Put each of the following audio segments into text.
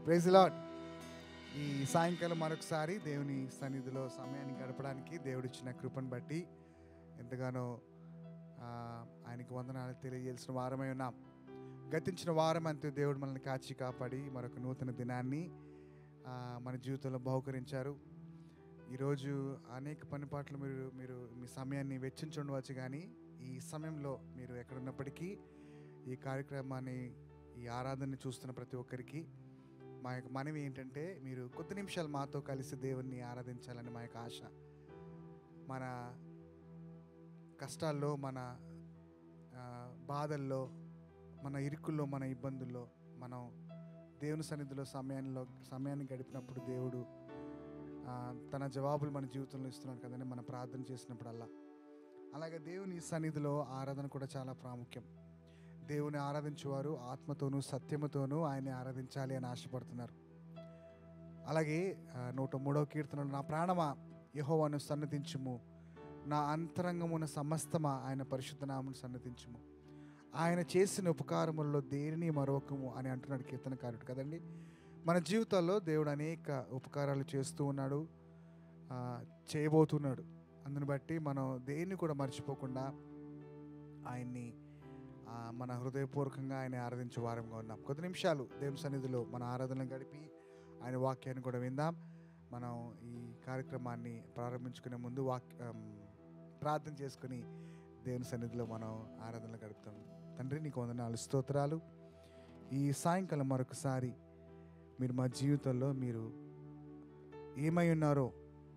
Praise lord ఈ సాయంకాలం మరొకసారి దేవుని సన్నిధిలో సమయాన్ని గడపడానికి దేవుడిచ్చిన కృపను బట్టి ఎంతగానో ఆ, ఆయనకు వందనాలు తెలియజేసిన వారమై ఉన్నాం గతించిన వారం అంతే దేవుడు మనల్ని కాచి కాపాడి మరొక నూతన దినాన్ని ఆ, మన జీవితంలో బహుకరించారు ఈరోజు అనేక పనిపాట్లు మీరు మీరు మీ సమయాన్ని వెచ్చించుండవచ్చు కానీ ఈ సమయంలో మీరు ఎక్కడున్నప్పటికీ ఈ కార్యక్రమాన్ని ఈ ఆరాధనని చూస్తున్న ప్రతి ఒక్కరికి మా యొక్క మనవి ఏంటంటే మీరు కొద్ది నిమిషాలు మాతో కలిసి దేవుణ్ణి ఆరాధించాలని మా యొక్క ఆశ మన కష్టాల్లో మన ఆ, బాధల్లో మన ఇరుకుల్లో మన ఇబ్బందుల్లో మనం దేవుని సన్నిధిలో సమయంలో సమయాన్ని గడిపినప్పుడు దేవుడు ఆ, తన జవాబులు మన జీవితంలో ఇస్తున్నాడు కదండి మనం ప్రార్థన చేసినప్పుడల్లా అలాగే దేవుని సన్నిధిలో ఆరాధన కూడా చాలా ప్రాముఖ్యం దేవుని ఆరాధించేవారు ఆత్మతోనూ సత్యముతోనూ ఆయన్ని ఆరాధించాలి అని ఆశపడుతున్నారు అలాగే ఆ, నూట మూడవ కీర్తనలో నా ప్రాణమా యెహోవాను సన్నతించుము నా అంతరంగమున సమస్తమా ఆయన పరిశుద్ధ నామను సన్నతించుము ఆయన చేసిన ఉపకారములలో దేనిని మరొకము అని అంటున్నాడు కీర్తనకారుడు కదండి మన జీవితాల్లో దేవుడు అనేక ఉపకారాలు చేస్తూ ఉన్నాడు ఆ, చేయబోతున్నాడు అందుని బట్టి మనం దేన్ని కూడా మర్చిపోకుండా ఆయన్ని ఆ, మన హృదయపూర్వకంగా ఆయన ఆరాధించే వారంగా ఉన్నాం కొద్ది నిమిషాలు దేవుని సన్నిధిలో మన ఆరాధనలు గడిపి ఆయన వాక్యాన్ని కూడా విందాం మనం ఈ కార్యక్రమాన్ని ప్రారంభించుకునే ముందు వాక్ ఆమ్, ప్రార్థన చేసుకుని దేవుని సన్నిధిలో మనం ఆరాధనలు గడుపుతాం తండ్రి నీకు వందనాలు స్తోత్రాలు ఈ సాయంకాలం మరొకసారి మీరు మా జీవితంలో మీరు ఏమై ఉన్నారో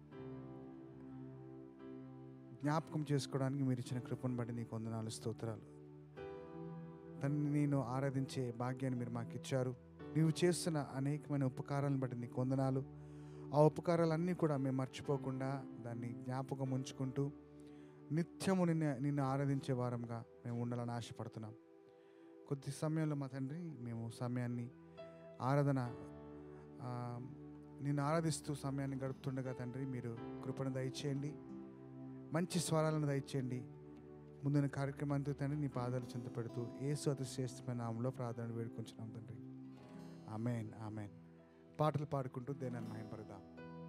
జ్ఞాపకం చేసుకోవడానికి మీరు ఇచ్చిన కృపను బట్టి నీకు వందనాలు స్తోత్రాలు తన్ని నేను ఆరాధించే భాగ్యాన్ని మీరు మాకు ఇచ్చారు నీవు చేస్తున్న అనేకమైన ఉపకారాలను బట్టి నీకు వందనాలు ఆ ఉపకారాలన్నీ కూడా మేము మర్చిపోకుండా దాన్ని జ్ఞాపకం ఉంచుకుంటూ నిత్యము నిన్ను నిన్ను ఆరాధించే వారంగా మేము ఉండాలని ఆశపడుతున్నాం కొద్ది సమయంలో మా తండ్రి మేము సమయాన్ని ఆరాధన ఆ, నిన్ను ఆరాధిస్తూ సమయాన్ని గడుపుతుండగా తండ్రి మీరు కృపను దయచేయండి మంచి స్వరాలను దయచేయండి ముందున్న కార్యక్రమాంతో తండ్రి నీ పాదాలు చింత పెడుతూ ఏసు అతి శ్రేష్టమైన నామంలో ప్రార్థన వేడుకుంటున్నాం తండ్రి ఆమెన్ ఆమెన్ పాటలు పాడుకుంటూ దేనాన్ని మహింపడదాం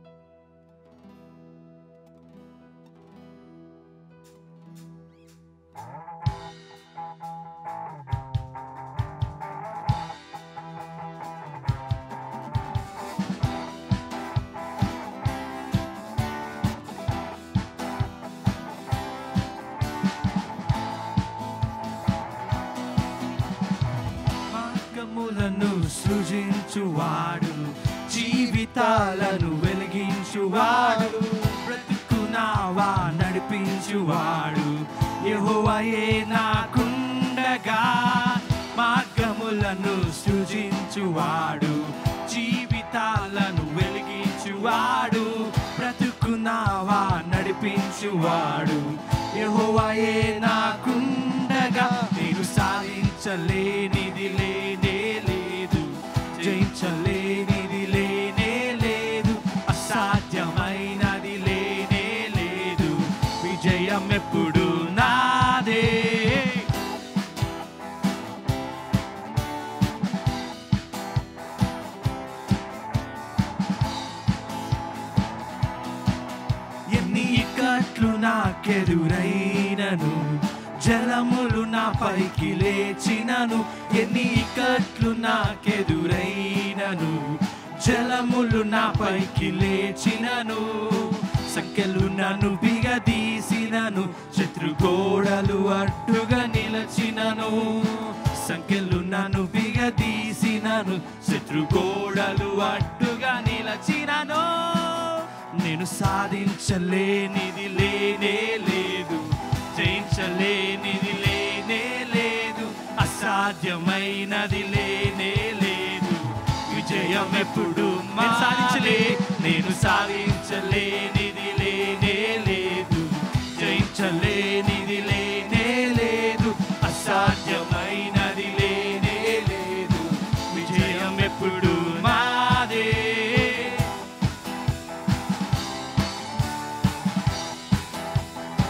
మార్గములను సృజించువాడు జీవితాలను వెలిగించువాడు బ్రతుకునావా నడిపించువాడు యెహోవాయే నాకుండగా మార్గములను సృజించువాడు జీవితాలను వెలిగించువాడు బ్రతుకునావా నడిపించువాడు యెహోవాయే నాకుండగా నేను సాధించలేనిది లేనే లేదు జయించలేనిది లేనే లేదు అసాధ్యమైనది లేనే లేదు విజయం ఎప్పుడు నాదే ఎన్ని ఇక్కట్లు నాకెదురైనను జలములు నా పైకి లేచినను ఎన్ని ఇక్కట్లు నాకెదురైనను జలములు నా పైకి లేచినను సంఖ్యలు నన్ను బిగదీసినను శత్రుగోడలు అడ్డుగా నిలచినను సంఖ్యలు నన్ను బిగదీసినను శత్రుగోడలు అడ్డుగా నిలచినను నేను సాధించలేనిది లేనే లేదు జయించలేనిది లేనే లేదు అసాధ్యమైనది లేనే లేదు విజయం ఎప్పుడు నేను సాధించలే నేను సాధించలేనిది లేనే లేదు జయించలేనిది లేనే లేదు అసాధ్యమైనది లేనే లేదు విజయం ఎప్పుడు మాదే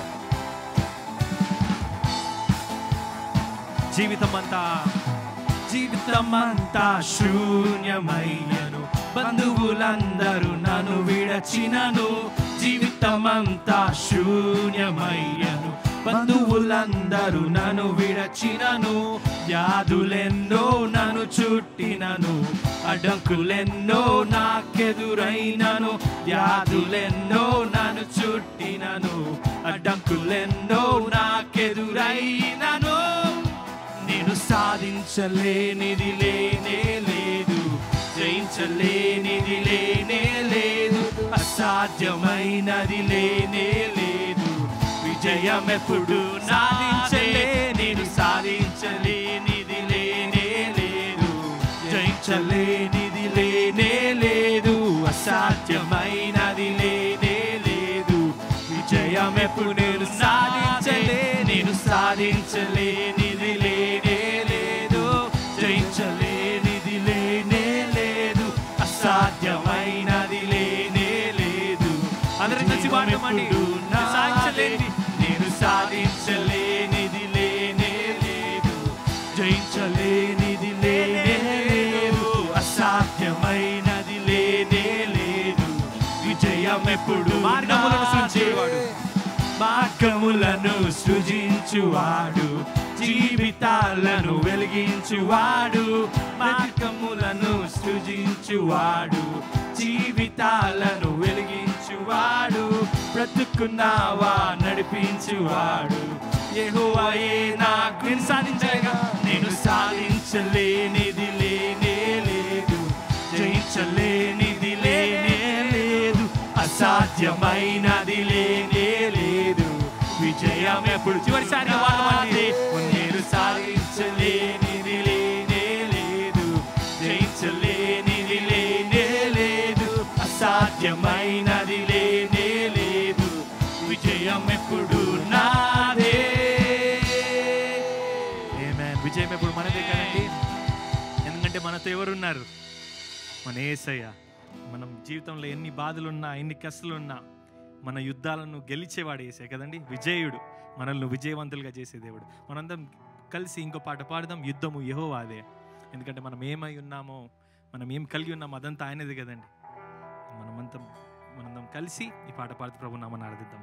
జీవితం అంతా జీవితమంతా శూన్యమయ్యను బంధువులందరూ నన్ను విడచినను జీవితమంతా శూన్యమయ్యను బంధువులందరూ నన్ను విడచినను వ్యాధులెన్నో నన్ను చుట్టినను అడ్డంకులెన్నో నాకెదురైనను వ్యాధులెన్నో నన్ను చుట్టినను అడ్డంకులెన్నో నాకెదురైనను నేను సాధించలేనిది లేనే లేదు జయించలేనిది లేనే లేదు అసాధ్యమైనది లేనే లేదు విజయం ఎప్పుడు సాధించలే నేను సాధించలేనిది లేనే లేదు జయించలేనిది లేనే లేదు అసాధ్యమైనది లేనే లేదు విజయం ఎప్పుడు నేను సాధించలే నేను సాధించలేనిది లేనే లేదు జయించలేనిది లేనే లేదు అసాధ్యమైనది లేనే లేదు అందరం కలిసి పాడమండి సాధించలేనిది నేను సాధించలేనిది లేనే లేదు జయించలేనిది లేనే లేదు అసాధ్యమైనది లేనే లేదు విజయం ఎప్పుడు మార్గములను సృజించేవాడు మార్గములను సృజించువాడు జీవితాలను వెలిగించువాడు మార్గములను సృజించువాడు జీవితాలను వెలిగించువాడు బ్రతుకున్నావా నడిపించువాడు యెహోవాయే నాకు సాధించగా నేను సాధించలేనిది లేనే లేదు జయించలేనిది లేనే లేదు అసాధ్యమైనది లేనే లేదు విజయం ఎప్పుడు చివరిసారి వాడమండి నేను సాధించలేనిది లేనే లేదు జయించలేనిది లేనే లేదు అసాధ్యమైనది లేనే లేదు విజయం ఎప్పుడు నాదే ఆమేన్. విజయం ఎప్పుడు మనదే కదండి ఎందుకంటే మనతో ఎవరున్నారు మన ఏసయ్య మనం జీవితంలో ఎన్ని బాధలున్నా ఎన్ని కష్టాలున్నా మన యుద్ధాలను గెలిచేవాడు ఏసే కదండి విజయుడు మనల్ని విజయవంతులుగా చేసే దేవుడు మనందరం కలిసి ఇంకో పాట పాడదాం యుద్ధము యహో అదే ఎందుకంటే మనం ఏమై ఉన్నామో మనం ఏం కలిగి ఉన్నామో అదంతా ఆయనది కదండి మనమంతా మనందరం కలిసి ఈ పాట పాడుతూ ప్రభు నామని ఆరాధిద్దాం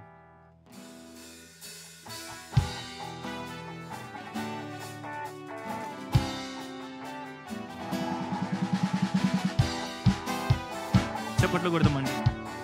చప్పట్లు కొడదామండి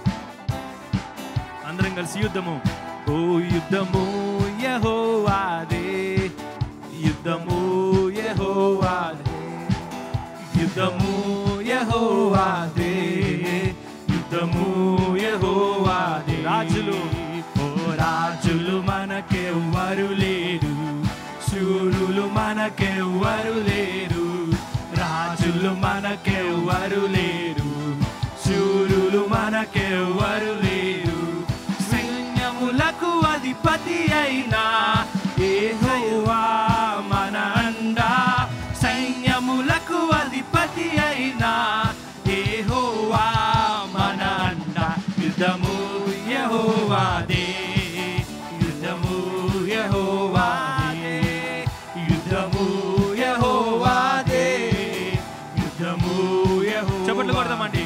అందరం కలిసి యుద్ధము ఓ యుద్ధము యహోవాదే యుద్ధము యహోవాదే యుద్ధము యహోవాదే యుద్ధము యహోవాదే రాజులు ఓ రాజులు మనకెవ్వరు లేరు శూరులు మనకెవ్వరు లేరు రాజులు మనకెవ్వరు లేరు శూరులు మనకెవ్వరు లేరు సైన్యములకు అధిపతి అయినా ఏహోవా మన అండా సైన్యములకు అధిపతి అయినా ఏహోవా మన అండా యుద్ధము యహోవాదే యుద్ధము యహోవాదే యుద్ధము యహోవాదే యుద్ధము యహో చప్పట్లు కొడదామండి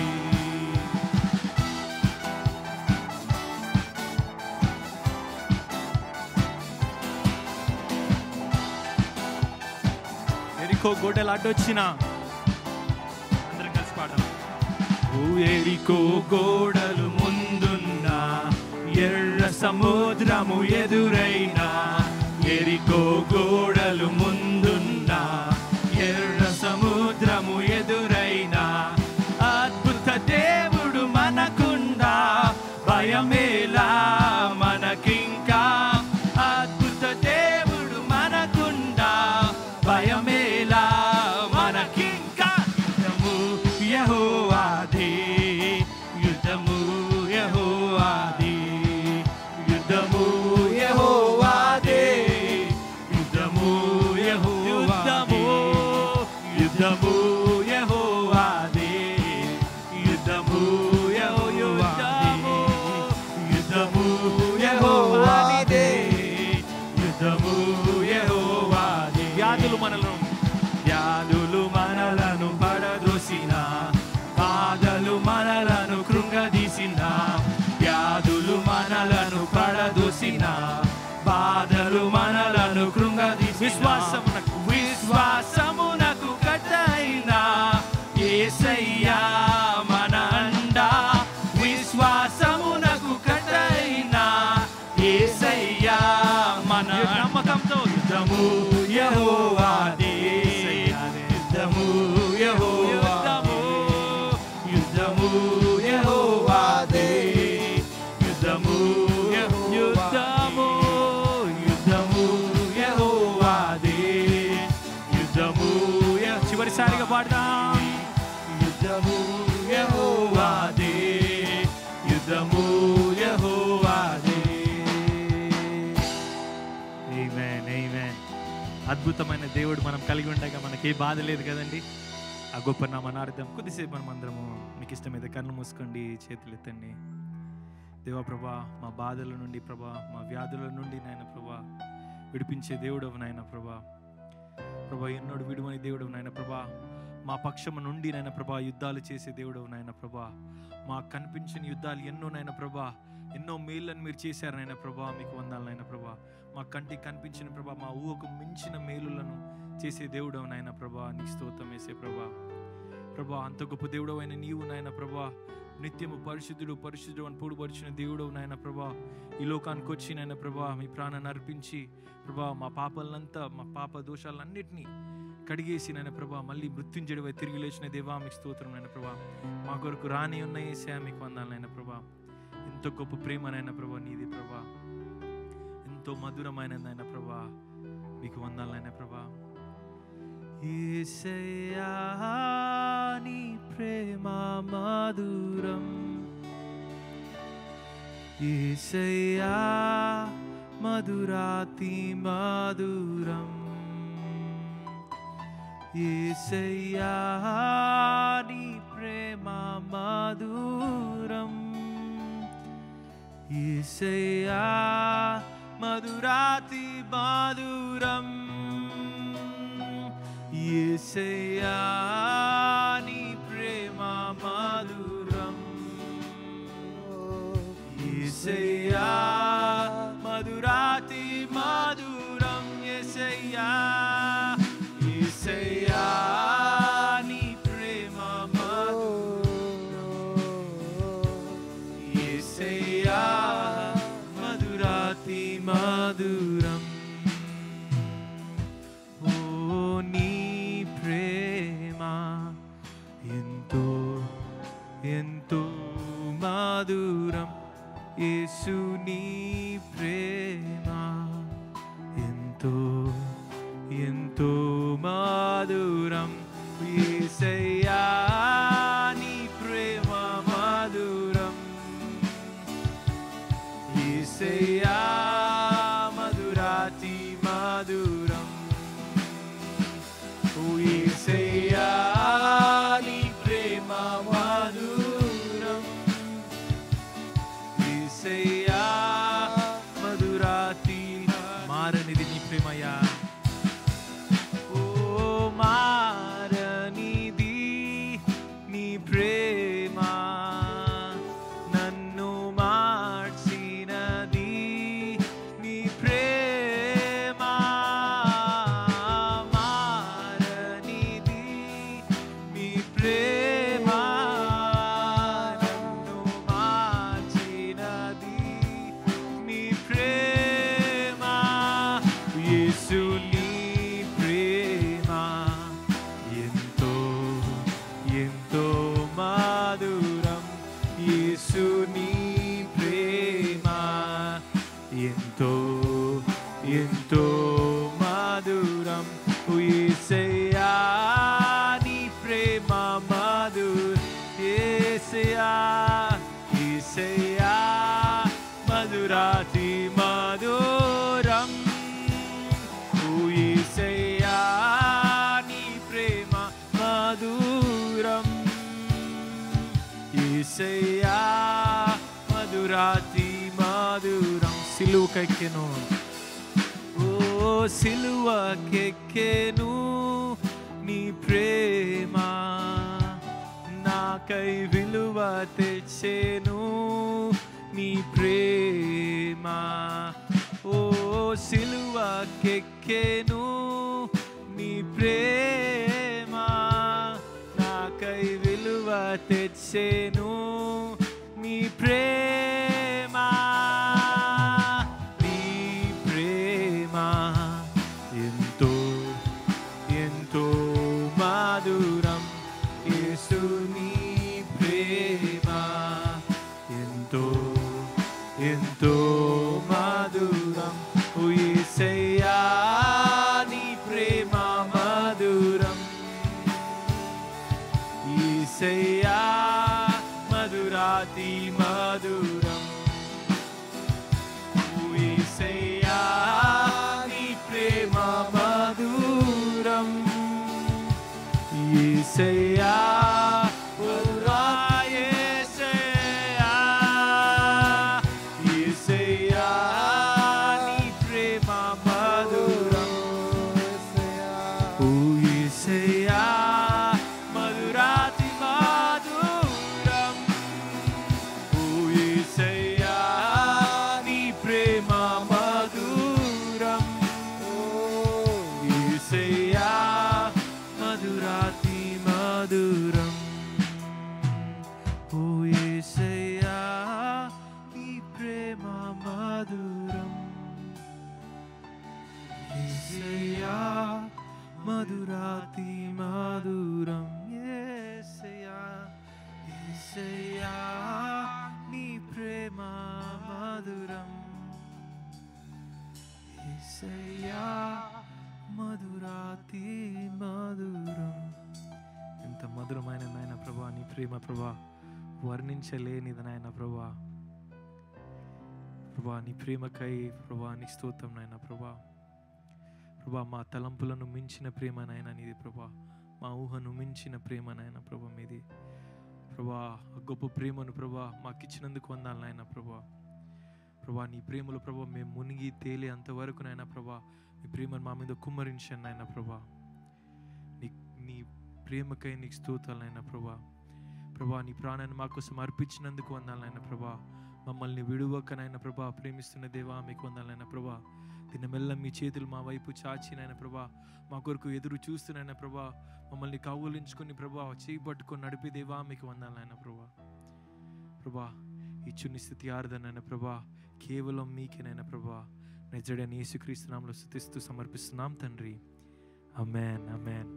ఎరికో గోడలు అడ్డొచ్చిన అందరం కలిసి పాడదాం ఓ ఎరికో గోడలు ముందున్నా ఎర్ర సముద్రము ఎదురైనా ఎరికో గోడలు ముందున్నా ఎర్ర సముద్రము ఎదురైనా అద్భుత దేవుడు మనకుందా భయమేలా మనకింకా అద్భుత దేవుడు మనకుందా భయమేలా మనకింకా యుద్ధము యహోవాదే యుద్ధము యహోవాదే యుద్ధము యహోవాదే యుద్ధము మనలను పడదూసిన బాధలు మనలను కృంగదీసి విశ్వాసమునకు విశ్వాసమునకు కట్టైన ఏసయ్యా మన అండా విశ్వాసమునకు కట్టైన ఏసయ్యా మన నమ్మకంతో యుద్ధము యెహోవాదే యుద్ధము యెహోవాదే యుద్ధము యెహోవాదే యుద్ధము యెహో- యుద్ధము యుద్ధము యెహోవాదే యుద్ధము యె- చివరిసారిగా పాడదాం యుద్ధము యెహోవాదే యుద్ధము యెహోవాదే ఆమేన్ ఆమేన్ అద్భుతమైన దేవుడు మనం కలిగి ఉండగా మనకి ఏ బాధ లేదు కదండి ఆ గొప్ప నామనార్థం కొద్దిసేపు మనం అందరము మీకు ఇష్టమైతే కన్ను మూసుకోండి చేతులు ఎత్తండి దేవా ప్రభా మా బాధల నుండి ప్రభా మా వ్యాధుల నుండి నాయన ప్రభా విడిపించే దేవుడు నాయన ప్రభా ప్రభా ఎన్నోడు విడువని దేవుడు నాయన ప్రభా మా పక్షము నుండి నాయన ప్రభా యుద్ధాలు చేసే దేవుడు నాయన ప్రభా మాకు కనిపించిన యుద్ధాలు ఎన్నో నాయన ప్రభా ఎన్నో మేళ్ళని మీరు చేశారు నాయన ప్రభా మీకు వందాలు నాయన ప్రభా మా కంటికి కనిపించిన ప్రభా మా ఊహకు మించిన మేలులను చేసే దేవుడు నాయన ప్రభా నీ స్తోత్రం వేసే ప్రభా ప్రభా అంత గొప్ప దేవుడు అయిన నీవు నాయన ప్రభా నిత్యము పరిశుద్ధుడు పరిశుద్ధుడు అని పొడుపరిచిన దేవుడు నాయన ప్రభా ఈ లోకానికి వచ్చి నాయన ప్రభా మీ ప్రాణాన్ని అర్పించి ప్రభా మా పాపాలంతా మా పాప దోషాలన్నిటినీ కడిగేసి నాయన ప్రభా మళ్ళీ మృత్యుంజడివై తిరిగి లేచిన దేవా మీకు స్తోత్రం నాయన ప్రభా మా కొరకు రాని ఉన్న ఏసా మీకు వందాలు నాయన ప్రభా ఎంతో గొప్ప ప్రేమనైన ప్రభా నీది ప్రభా ఎంతో మధురమైనదైన ప్రభా మీకు వందాలైన ప్రభా ఏసయ్యా నీ ప్రేమ మధురం ఏసయ్యా మధురాతి మధురం ఏసయ్యా నీ ప్రేమ మధురం ఏసయ్యా మధురాతి మధురం ఏసయ్యా నీ ప్రేమ మధురం ఏసయ్యా మధురాతి మధురం ఏసయ్యా ఏసయ్యా నీ ప్రేమ మధురం ఏసయ్యా మధురాతి మధురం ఓ నీ ప్రేమ ఎంతో ఎంతో మధురం యేసు నీ ప్రేమ ఎంతో ఎంతో మధురం యేసయ్యా నీ ప్రేమ మధురం యేసయ్యా మధురాతి మధురం ఓ యేసయ్యా నీ ప్రేమ మధురం యేసయ్యా మధురాతి మారనిది నీ ప్రేమయ్యా ఓ మారనిది నీ ప్రేమ నన్ను మార్చినది నీ ప్రేమ మారనిది నీ ప్రేమ నన్ను మార్చినది నీ ప్రేమ యేసు నీ ప్రేమ ఎంతో ఎంతో మధురం యేసు నీ ప్రేమ ఎంతో ఎంతో మధురం యేసయ్యా నీ ప్రేమ మధుర యేసయ్యా యేసయ్యా మధురాతి మధురం ఓ యేసయ్యా నీ ప్రేమ మధురం యేసయ్యా మధురాతి మధురం సిలువకెక్కెను ఓ సిలువకెక్కెను నీ ప్రేమ నాకై విలువ తెచ్చెను నీ ప్రేమ ఓ సిలువకెక్కెను నీ ప్రేమ నాకై విలువ తెచ్చెను నీ ప్రేమ నీ ప్రేమ ఎంతో ఎంతో మాధురం యేసు నీ ప్రేమ ఎంతో ఎంతో మాధురం ఓ యేసయ్యా నీ ప్రేమ మధురం ఈసయ్యా మధురాతి మధురం ఓ ఈసయ్యా నీ ప్రేమ మధురం ఈసయ్యా ఓ రా యేసయ్యా ఈసయ్యా నీ ప్రేమ మధురం ఓ యేసయ్యా మధురాతి మధురం ఓ యేసయ్యా నీ ప్రేమ మధురం ఓ యేసయ్యా మధురాతి మధురం ఓ యేసయ్యా నీ ప్రేమ మధురం యేసయ్యా మధురాతి మధురం యేసయ్యా యేసయ్యా నీ ప్రేమ మధురం యేసయ్యా మధురాతి మధురం ఎంత మధురమైన నాయన ప్రభా నీ ప్రేమ ప్రభా వర్ణించలేనిది నాయన ప్రభా ప్రభా నీ ప్రేమకై ప్రభా నీ స్తోత్రం నాయన ప్రభా ప్రభా మా తలంపులను మించిన ప్రేమ నాయన నీది ప్రభా మా ఊహను మించిన ప్రేమ నాయన ప్రభా మీది ప్రభా ఆ గొప్ప ప్రేమను ప్రభా మాకు ఇచ్చినందుకు వందాలి నాయన ప్రభా ప్రభా నీ ప్రేమలో ప్రభా మేము మునిగి తేలే అంతవరకు నాయన ప్రభా నీ ప్రేమను మా మీద కుమ్మరించాను నాయన ప్రభా నీ నీ ప్రేమకై నీకు స్తోతాలు నాయన ప్రభా ప్రభా నీ ప్రాణాన్ని మా కోసం అర్పించినందుకు వందాలి నాయన ప్రభా మమ్మల్ని విడువక నాయన ప్రభా ప్రేమిస్తున్న దేవా మీకు వందాలి నాయన ప్రభా దినమెల్ల మీ చేతులు మా వైపు చాచి నాయన ప్రభా మా కొరకు ఎదురు చూస్తున్నాయన ప్రభా మమ్మల్ని కౌగులించుకొని ప్రభా చేయి పట్టుకొని నడిపే దేవా మీకు వందాలి నాయన ప్రభా ప్రభా ఇచ్చుని స్థితి ఆర్దనైన ప్రభా కేవలం మీకేనైనా ప్రభా నిజడని యేసుక్రీస్తునామంలో స్థుతిస్తూ సమర్పిస్తున్నాం తండ్రి అమెన్ అమెన్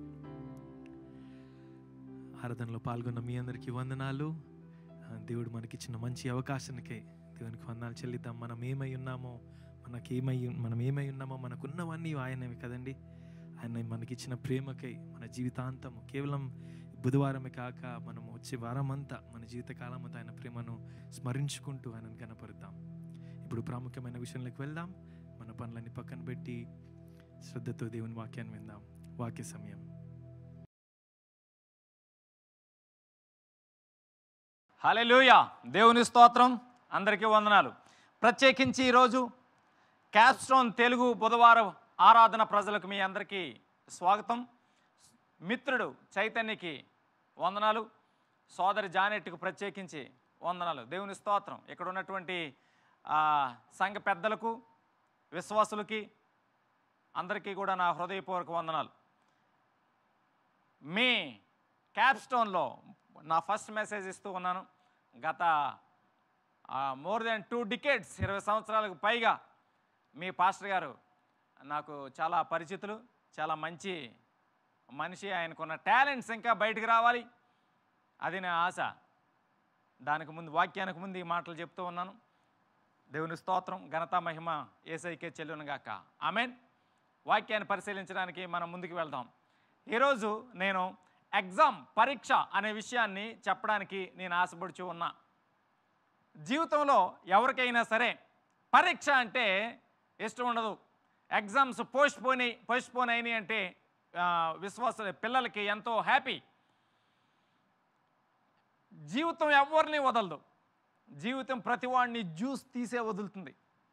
ఆరాధనలో పాల్గొన్న మీ అందరికీ వందనాలు ఆ, దేవుడు మనకిచ్చిన మంచి అవకాశానికే దేవునికి వందనాలు చెల్లిద్దాం మనం ఏమై ఉన్నామో మనకేమై మనం ఏమై ఉన్నామో మనకున్నవన్నీ ఆయనవి కదండి ఆయన మనకిచ్చిన ప్రేమకై మన జీవితాంతము కేవలం బుధవారమే కాక మనం వచ్చే వారం అంతా మన జీవితకాలం అంతా ఆయన ప్రేమను స్మరించుకుంటూ ఆయనను కనపరుద్దాం ఇప్పుడు ప్రాముఖ్యమైన విషయంలోకి వెళ్దాం మన పనులన్నీ పక్కన పెట్టి శ్రద్ధతో దేవుని వాక్యాన్ని విందాం వాక్య సమయం హల్లెలూయా దేవుని స్తోత్రం అందరికీ వందనాలు ప్రత్యేకించి ఈరోజు క్యాప్స్టోన్ తెలుగు బుధవారం ఆరాధన ప్రజలకు మీ అందరికీ స్వాగతం మిత్రుడు చైతన్యకి వందనాలు సోదరి జానెట్కి ప్రత్యేకించి వందనాలు దేవుని స్తోత్రం ఇక్కడ ఉన్నటువంటి ఆ, సంఘ పెద్దలకు విశ్వాసులకి అందరికీ కూడా నా హృదయపూర్వక వందనాలు మీ క్యాప్స్టోన్లో నా ఫస్ట్ మెసేజ్ ఇస్తూ ఉన్నాను గత మోర్ దెన్ టూ డికేట్స్ ఇరవై సంవత్సరాలకు పైగా మీ పాస్టర్ గారు నాకు చాలా పరిచితులు చాలా మంచి మనిషి ఆయనకున్న టాలెంట్స్ ఇంకా బయటకు రావాలి అది నా ఆశ దానికి ముందు వాక్యానికి ముందు ఈ మాటలు చెప్తూ ఉన్నాను దేవుని స్తోత్రం ఘనత మహిమ ఏసైకే చెల్లునుగాక ఆమెన్ వాక్యాన్ని పరిశీలించడానికి మనం ముందుకు వెళ్దాం ఈరోజు నేను ఎగ్జామ్ పరీక్ష అనే విషయాన్ని చెప్పడానికి నేను ఆశపడుచు ఉన్నా జీవితంలో ఎవరికైనా సరే పరీక్ష అంటే ఇష్టం ఉండదు exams postpone postpone అయినాయి అంటే ఆ, విశ్వాస పిల్లలకి ఎంతో హ్యాపీ జీవితం ఎవరిని వదలదు జీవితం ప్రతివాడిని జ్యూస్ తీసే వదులుతుంది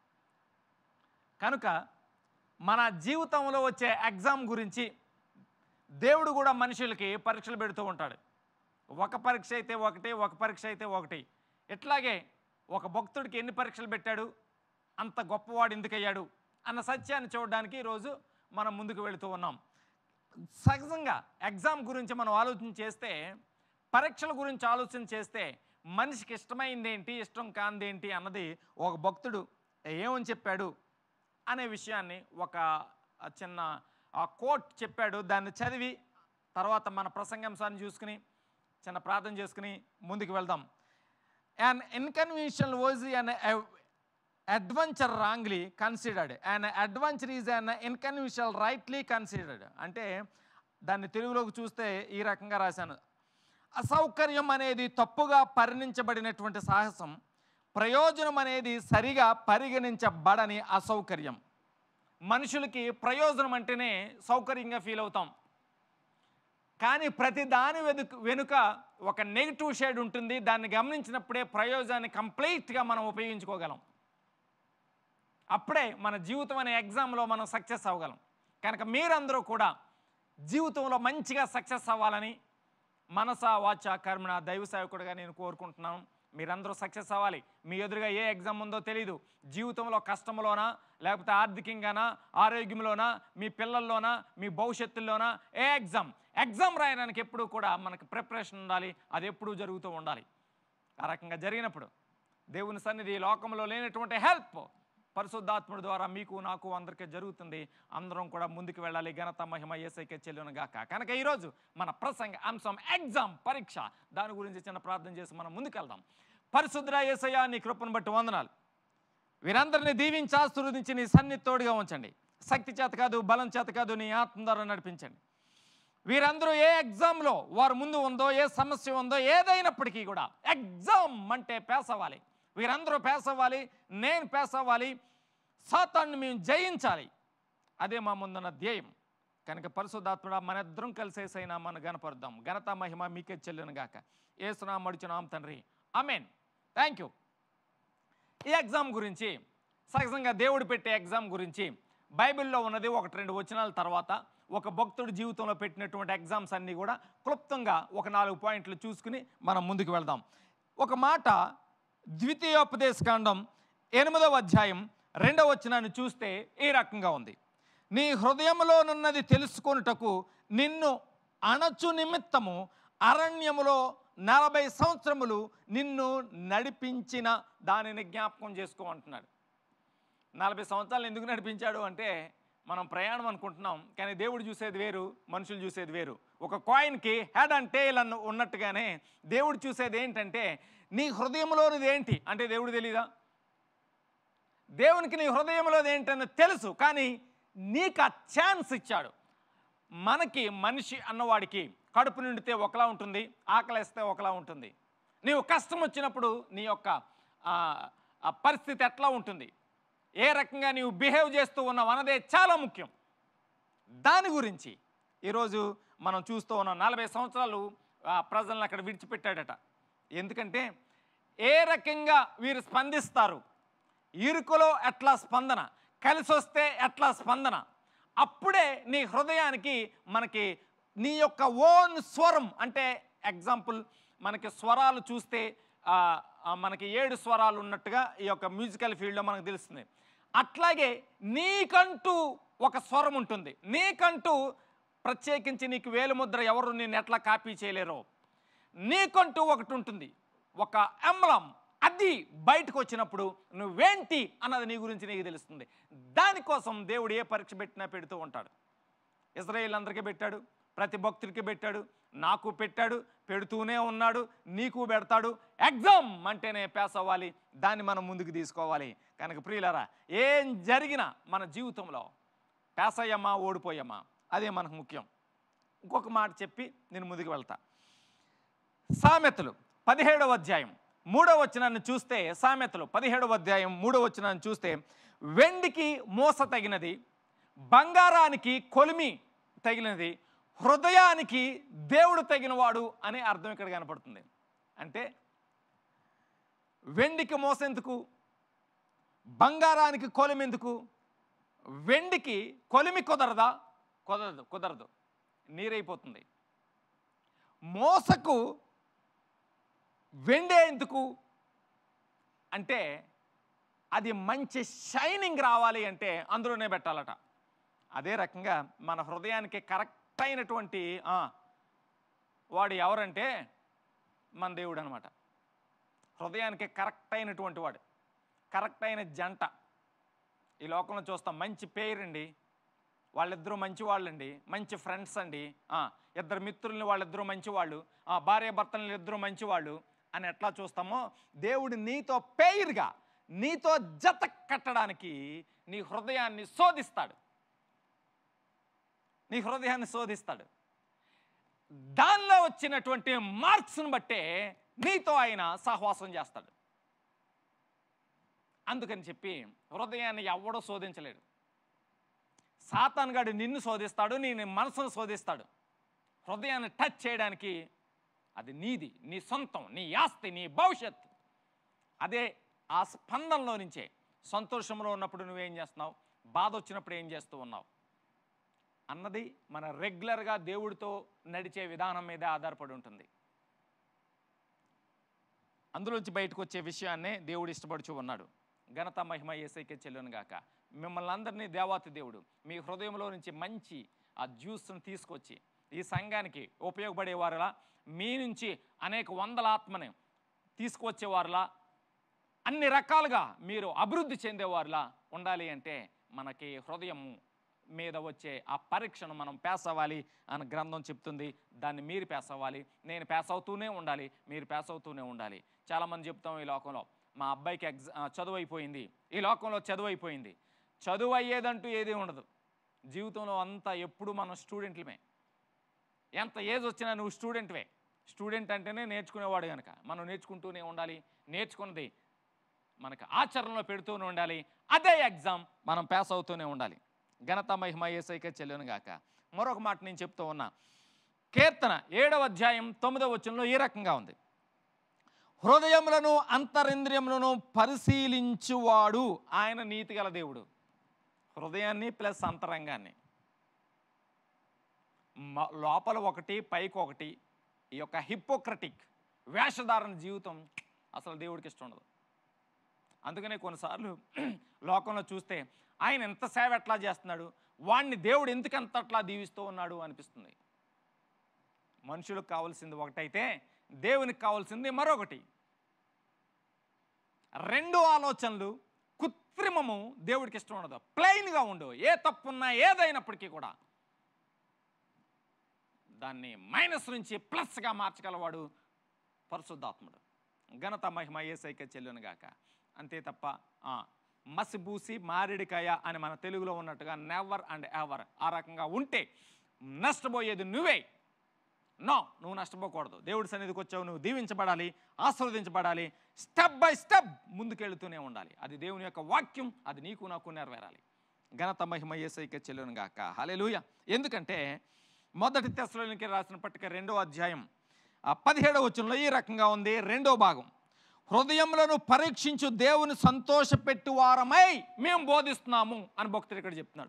కనుక మన జీవితంలో వచ్చే ఎగ్జామ్ గురించి దేవుడు కూడా మనుషులకి పరీక్షలు పెడుతూ ఉంటాడు ఒక పరీక్ష అయితే ఒకటి ఒక పరీక్ష అయితే ఒకటి ఇట్లాగే ఒక భక్తుడికి ఎన్ని పరీక్షలు పెట్టాడు అంత గొప్పవాడు ఎందుకయ్యాడు అన్న సత్యాన్ని చూడడానికి ఈరోజు మనం ముందుకు వెళుతూ ఉన్నాం సహజంగా ఎగ్జామ్ గురించి మనం ఆలోచన చేస్తే పరీక్షల గురించి ఆలోచన చేస్తే మనిషికి ఇష్టమైంది ఏంటి ఇష్టం కానిదేంటి అన్నది ఒక భక్తుడు ఏమని చెప్పాడు అనే విషయాన్ని ఒక చిన్న కోట్ చెప్పాడు దాన్ని చదివి తర్వాత మన ప్రసంగాంశాన్ని చూసుకుని చిన్న ప్రార్థన చేసుకుని ముందుకు వెళ్దాం an inconvenience was an a- adventure wrongly considered an adventure is an inconvenience rightly considered అంటే దాన్ని తెలుగులోకి చూస్తే ఈ రకంగా రాశాను అసౌకర్యం అనేది తప్పుగా పరిణించబడినటువంటి సాహసం ప్రయోజనం అనేది సరిగా పరిగణించబడని అసౌకర్యం మనుషులకి ప్రయోజనం అంటేనే సౌకర్యంగా ఫీల్ అవుతాం కానీ ప్రతి దాని వెనుక వెనుక ఒక నెగిటివ్ షేడ్ ఉంటుంది దాన్ని గమనించినప్పుడే ప్రయోజనాన్ని కంప్లీట్గా మనం ఉపయోగించుకోగలం అప్పుడే మన జీవితం అనే ఎగ్జామ్లో మనం సక్సెస్ అవ్వగలం కనుక మీరందరూ కూడా జీవితంలో మంచిగా సక్సెస్ అవ్వాలని మనస వాచ కర్మణ దైవ సేవకుడిగా నేను కోరుకుంటున్నాను మీరందరూ సక్సెస్ అవ్వాలి మీ ఎదురుగా ఏ ఎగ్జామ్ ఉందో తెలియదు జీవితంలో కష్టంలోనా లేకపోతే ఆర్థికంగానా ఆరోగ్యంలోనా మీ పిల్లల్లోనా మీ భవిష్యత్తులోనా ఏ ఎగ్జామ్ ఎగ్జామ్ రాయడానికి ఎప్పుడూ కూడా మనకు ప్రిపరేషన్ ఉండాలి అది ఎప్పుడూ జరుగుతూ ఉండాలి ఆ రకంగా జరిగినప్పుడు దేవుని సన్నిధి లోకంలో లేనటువంటి హెల్ప్ పరిశుద్ధాత్ముడి ద్వారా మీకు నాకు అందరికీ జరుగుతుంది అందరం కూడా ముందుకు వెళ్ళాలి ఘనత మహిమ ఏసైకే చెల్లును గాక కనుక ఈరోజు మన ప్రసంగ అంశం ఎగ్జామ్ పరీక్ష దాని గురించి చిన్న ప్రార్థన చేసి మనం ముందుకెళ్దాం పరిశుద్ర ఏసయ్య నీ కృపను బట్టి వందనాలు వీరందరినీ దీవించి ఆశీర్వదించి నీ సన్నిధి తోడుగా ఉంచండి శక్తి చేత కాదు బలం చేత కాదు నీ ఆత్మ ద్వారా నడిపించండి వీరందరూ ఏ ఎగ్జామ్లో వారు ముందు ఉందో ఏ సమస్య ఉందో ఏదైనప్పటికీ కూడా ఎగ్జామ్ అంటే పేస్ అవ్వాలి వీరందరూ పేస్ అవ్వాలి నేను పేస్ అవ్వాలి సాతాన్ని మేము జయించాలి అదే మా ముందున్న ధ్యేయం కనుక పరిశుద్ధాత్ముడ మన ఇద్దరం కలిసేసైనా మన గనపరుద్దాం ఘనత మహిమ మీకే చెల్లును గాక ఏసునా మడుచున్నాం తండ్రి అమేన్ థ్యాంక్ యూ ఈ ఎగ్జామ్ గురించి సహజంగా దేవుడు పెట్టే ఎగ్జామ్ గురించి బైబిల్లో ఉన్నది ఒకటి రెండు వచనాల తర్వాత ఒక భక్తుడి జీవితంలో పెట్టినటువంటి ఎగ్జామ్స్ అన్నీ కూడా క్లుప్తంగా ఒక నాలుగు పాయింట్లు చూసుకుని మనం ముందుకు వెళ్దాం ఒక మాట ద్వితీయోపదేశకాండం ఎనిమిదవ అధ్యాయం రెండవ వచనాన్ని చూస్తే ఈ రకంగా ఉంది నీ హృదయంలోనున్నది తెలుసుకొనుటకు నిన్ను అణచు నిమిత్తము అరణ్యములో నలభై సంవత్సరములు నిన్ను నడిపించిన దానిని జ్ఞాపకం చేసుకో అంటున్నాడు నలభై సంవత్సరాలు ఎందుకు నడిపించాడు అంటే మనం ప్రయాణం అనుకుంటున్నాం కానీ దేవుడు చూసేది వేరు మనుషులు చూసేది వేరు ఒక కాయిన్కి హెడ్ అండ్ టేల్ అన్న ఉన్నట్టుగానే దేవుడు చూసేది ఏంటంటే నీ హృదయంలోనిది ఏంటి అంటే దేవుడు తెలీదా దేవునికి నీ హృదయంలోది ఏంటని తెలుసు కానీ నీకు ఆ ఛాన్స్ ఇచ్చాడు మనకి మనిషి అన్నవాడికి కడుపు నిండితే ఒకలా ఉంటుంది ఆకలేస్తే ఒకలా ఉంటుంది నీవు కష్టం వచ్చినప్పుడు నీ యొక్క ఆ, ఆ పరిస్థితి ఎట్లా ఉంటుంది ఏ రకంగా నీవు బిహేవ్ చేస్తూ ఉన్నావు అన్నదే చాలా ముఖ్యం దాని గురించి ఈరోజు మనం చూస్తూ ఉన్నాం నలభై సంవత్సరాలు ఆ, ప్రజలను అక్కడ విడిచిపెట్టాడట ఎందుకంటే ఏ రకంగా వీరు స్పందిస్తారు ఇరుకులో ఎట్లా స్పందన కలిసి వస్తే ఎట్లా స్పందన అప్పుడే నీ హృదయానికి మనకి నీ యొక్క ఓన్ స్వరం అంటే ఎగ్జాంపుల్ మనకి స్వరాలు చూస్తే ఆ, ఆ, మనకి ఏడు స్వరాలు ఉన్నట్టుగా ఈ యొక్క మ్యూజికల్ ఫీల్డ్లో మనకు తెలుస్తుంది అట్లాగే నీకంటూ ఒక స్వరం ఉంటుంది నీకంటూ ప్రత్యేకించి నీకు వేలుముద్ర ఎవరు నేను ఎట్లా కాపీ చేయలేరో నీకంటూ ఒకటి ఉంటుంది ఒక ఎంబలం అది బయటకు వచ్చినప్పుడు నువ్వేంటి అన్నది నీ గురించి నీకు తెలుస్తుంది దానికోసం దేవుడు ఏ పరీక్ష పెట్టినా పెడుతూ ఉంటాడు ఇజ్రాయేల్ అందరికీ పెట్టాడు ప్రతి భక్తుడికి పెట్టాడు నాకు పెట్టాడు పెడుతూనే ఉన్నాడు నీకు పెడతాడు ఎగ్జామ్ అంటేనే పాస్ అవ్వాలి దాన్ని మనం ముందుకు తీసుకోవాలి కనుక ప్రియులరా ఏం జరిగినా మన జీవితంలో పాస్ అయ్యామా ఓడిపోయామా అదే మనకు ముఖ్యం ఇంకొక మాట చెప్పి నేను ముందుకు వెళ్తా సామెతలు పదిహేడవ అధ్యాయం మూడవ వచనాన్ని చూస్తే సామెతలు పదిహేడవ అధ్యాయం మూడవ వచనాన్ని చూస్తే వెండికి మోస తగినది బంగారానికి కొలిమి తగినది హృదయానికి దేవుడు తగినవాడు అనే అర్థం ఇక్కడ కనపడుతుంది అంటే వెండికి మోస ఎందుకు బంగారానికి కొలిమి ఎందుకు వెండికి కొలిమి కుదరదా కుదరదు కుదరదు నీరైపోతుంది మోసకు వెండే ఎందుకు అంటే అది మంచి షైనింగ్ రావాలి అంటే అందులోనే పెట్టాలట అదే రకంగా మన హృదయానికి కరెక్ట్ అయినటువంటి ఆ, వాడు ఎవరంటే మన దేవుడు అనమాట హృదయానికి కరెక్ట్ అయినటువంటి వాడు కరెక్ట్ అయిన జంట ఈ లోకంలో చూస్తాం మంచి పేరండి వాళ్ళిద్దరూ మంచి వాళ్ళండి మంచి ఫ్రెండ్స్ అండి ఆ, ఇద్దరు మిత్రుల్ని వాళ్ళిద్దరూ మంచి వాళ్ళు భార్య భర్తలని ఇద్దరు మంచి వాళ్ళు అని ఎట్లా చూస్తామో దేవుడు నీతో పేరుగా నీతో జత కట్టడానికి నీ హృదయాన్ని శోధిస్తాడు నీ హృదయాన్ని శోధిస్తాడు దానిలో వచ్చినటువంటి మార్క్స్ని బట్టే నీతో ఆయన సహవాసం చేస్తాడు అందుకని చెప్పి హృదయాన్ని ఎవడో శోధించలేడు సాతాన్గాడు నిన్ను శోధిస్తాడు నీ నీ మనసును శోధిస్తాడు హృదయాన్ని టచ్ చేయడానికి అది నీది నీ సొంతం నీ ఆస్తి నీ భవిష్యత్ అదే ఆ స్పందనలో నుంచే సంతోషంలో ఉన్నప్పుడు నువ్వేం చేస్తున్నావు బాధ వచ్చినప్పుడు ఏం చేస్తూ ఉన్నావు అన్నది మన రెగ్యులర్గా దేవుడితో నడిచే విధానం మీద ఆధారపడి ఉంటుంది అందులోంచి బయటకు వచ్చే విషయాన్నే దేవుడు ఇష్టపడుచు ఉన్నాడు ఘనత మహిమ ఏసైకే చెల్లును గాక మిమ్మల్ని అందరినీ దేవాతి దేవుడు మీ హృదయంలో నుంచి మంచి ఆ జ్యూస్ను తీసుకొచ్చి ఈ సంఘానికి ఉపయోగపడేవారులా మీ నుంచి అనేక వందల ఆత్మని తీసుకువచ్చేవారులా అన్ని రకాలుగా మీరు అభివృద్ధి చెందేవారులా ఉండాలి అంటే మనకి హృదయం మీద వచ్చే ఆ పరీక్షను మనం పాస్ అవ్వాలి అని గ్రంథం చెప్తుంది దాన్ని మీరు పాస్ అవ్వాలి నేను పాస్ అవుతూనే ఉండాలి మీరు పాస్ అవుతూనే ఉండాలి చాలామంది చెప్తాం ఈ లోకంలో మా అబ్బాయికి ఎగ్జా ఆ, చదువు అయిపోయింది ఈ లోకంలో చదువు అయిపోయింది చదువు అయ్యేదంటూ ఏది ఉండదు జీవితంలో అంతా ఎప్పుడు మనం స్టూడెంట్లమే ఎంత ఏజ్ వచ్చినా నువ్వు స్టూడెంట్వే స్టూడెంట్ అంటేనే నేర్చుకునేవాడు కనుక మనం నేర్చుకుంటూనే ఉండాలి నేర్చుకున్నది మనకు ఆచరణలో పెడుతూనే ఉండాలి అదే ఎగ్జామ్ మనం పాస్ అవుతూనే ఉండాలి ఘనత మహిమ ఏసైకే చెల్లును గాక మరొక మాట నేను చెప్తూ ఉన్నా కీర్తన ఏడవ అధ్యాయం తొమ్మిదవ వచనంలో ఈ రకంగా ఉంది హృదయములను అంతరింద్రియములను పరిశీలించువాడు ఆయన నీతిగల దేవుడు హృదయాన్ని ప్లస్ అంతరంగాన్ని మ- లోపల ఒకటి పైకి ఒకటి ఈ యొక్క హిపోక్రటిక్ వేషధారణ జీవితం అసలు దేవుడికి ఇష్టం ఉండదు అందుకనే కొన్నిసార్లు లోకంలో చూస్తే ఆయన ఎంత సేవ ఎట్లా చేస్తున్నాడు వాడిని దేవుడు ఎందుకు ఎంత అట్లా దీవిస్తూ ఉన్నాడు అనిపిస్తుంది మనుషులకు కావాల్సింది ఒకటైతే దేవునికి కావాల్సింది మరొకటి రెండు ఆలోచనలు కృత్రిమము దేవుడికి ఇష్టం ఉండదు ప్లెయిన్గా ఉండు ఏ తప్పున్నా ఏదైనప్పటికీ కూడా దాన్ని మైనస్ నుంచి ప్లస్గా మార్చగలవాడు పరిశుద్ధాత్ముడు ఘనత మహిమ ఏసైక చెల్లును గాక అంతే తప్ప ఆ, మసిబూసి మారేడికాయ అని మన తెలుగులో ఉన్నట్టుగా నెవర్ అండ్ ఎవర్ ఆ రకంగా ఉంటే నష్టపోయేది నువ్వే నో నువ్వు నష్టపోకూడదు దేవుడి సన్నిధికి వచ్చావు నువ్వు దీవించబడాలి ఆస్వాదించబడాలి స్టెప్ బై స్టెప్ ముందుకెళ్తూనే ఉండాలి అది దేవుని యొక్క వాక్యం అది నీకు నాకు నెరవేరాలి ఘనత మహిమ ఏసైక చెల్లును గాక హల్లెలూయా ఎందుకంటే మొదటి తెశలోనికి రాసిన పట్టిక రెండో అధ్యాయం ఆ పదిహేడవ వచనంలో ఈ రకంగా ఉంది రెండో భాగం హృదయములను పరీక్షించు దేవుని సంతోషపెట్టు వారమై మేము బోధిస్తున్నాము అని భక్తుడు ఇక్కడ చెప్తున్నాడు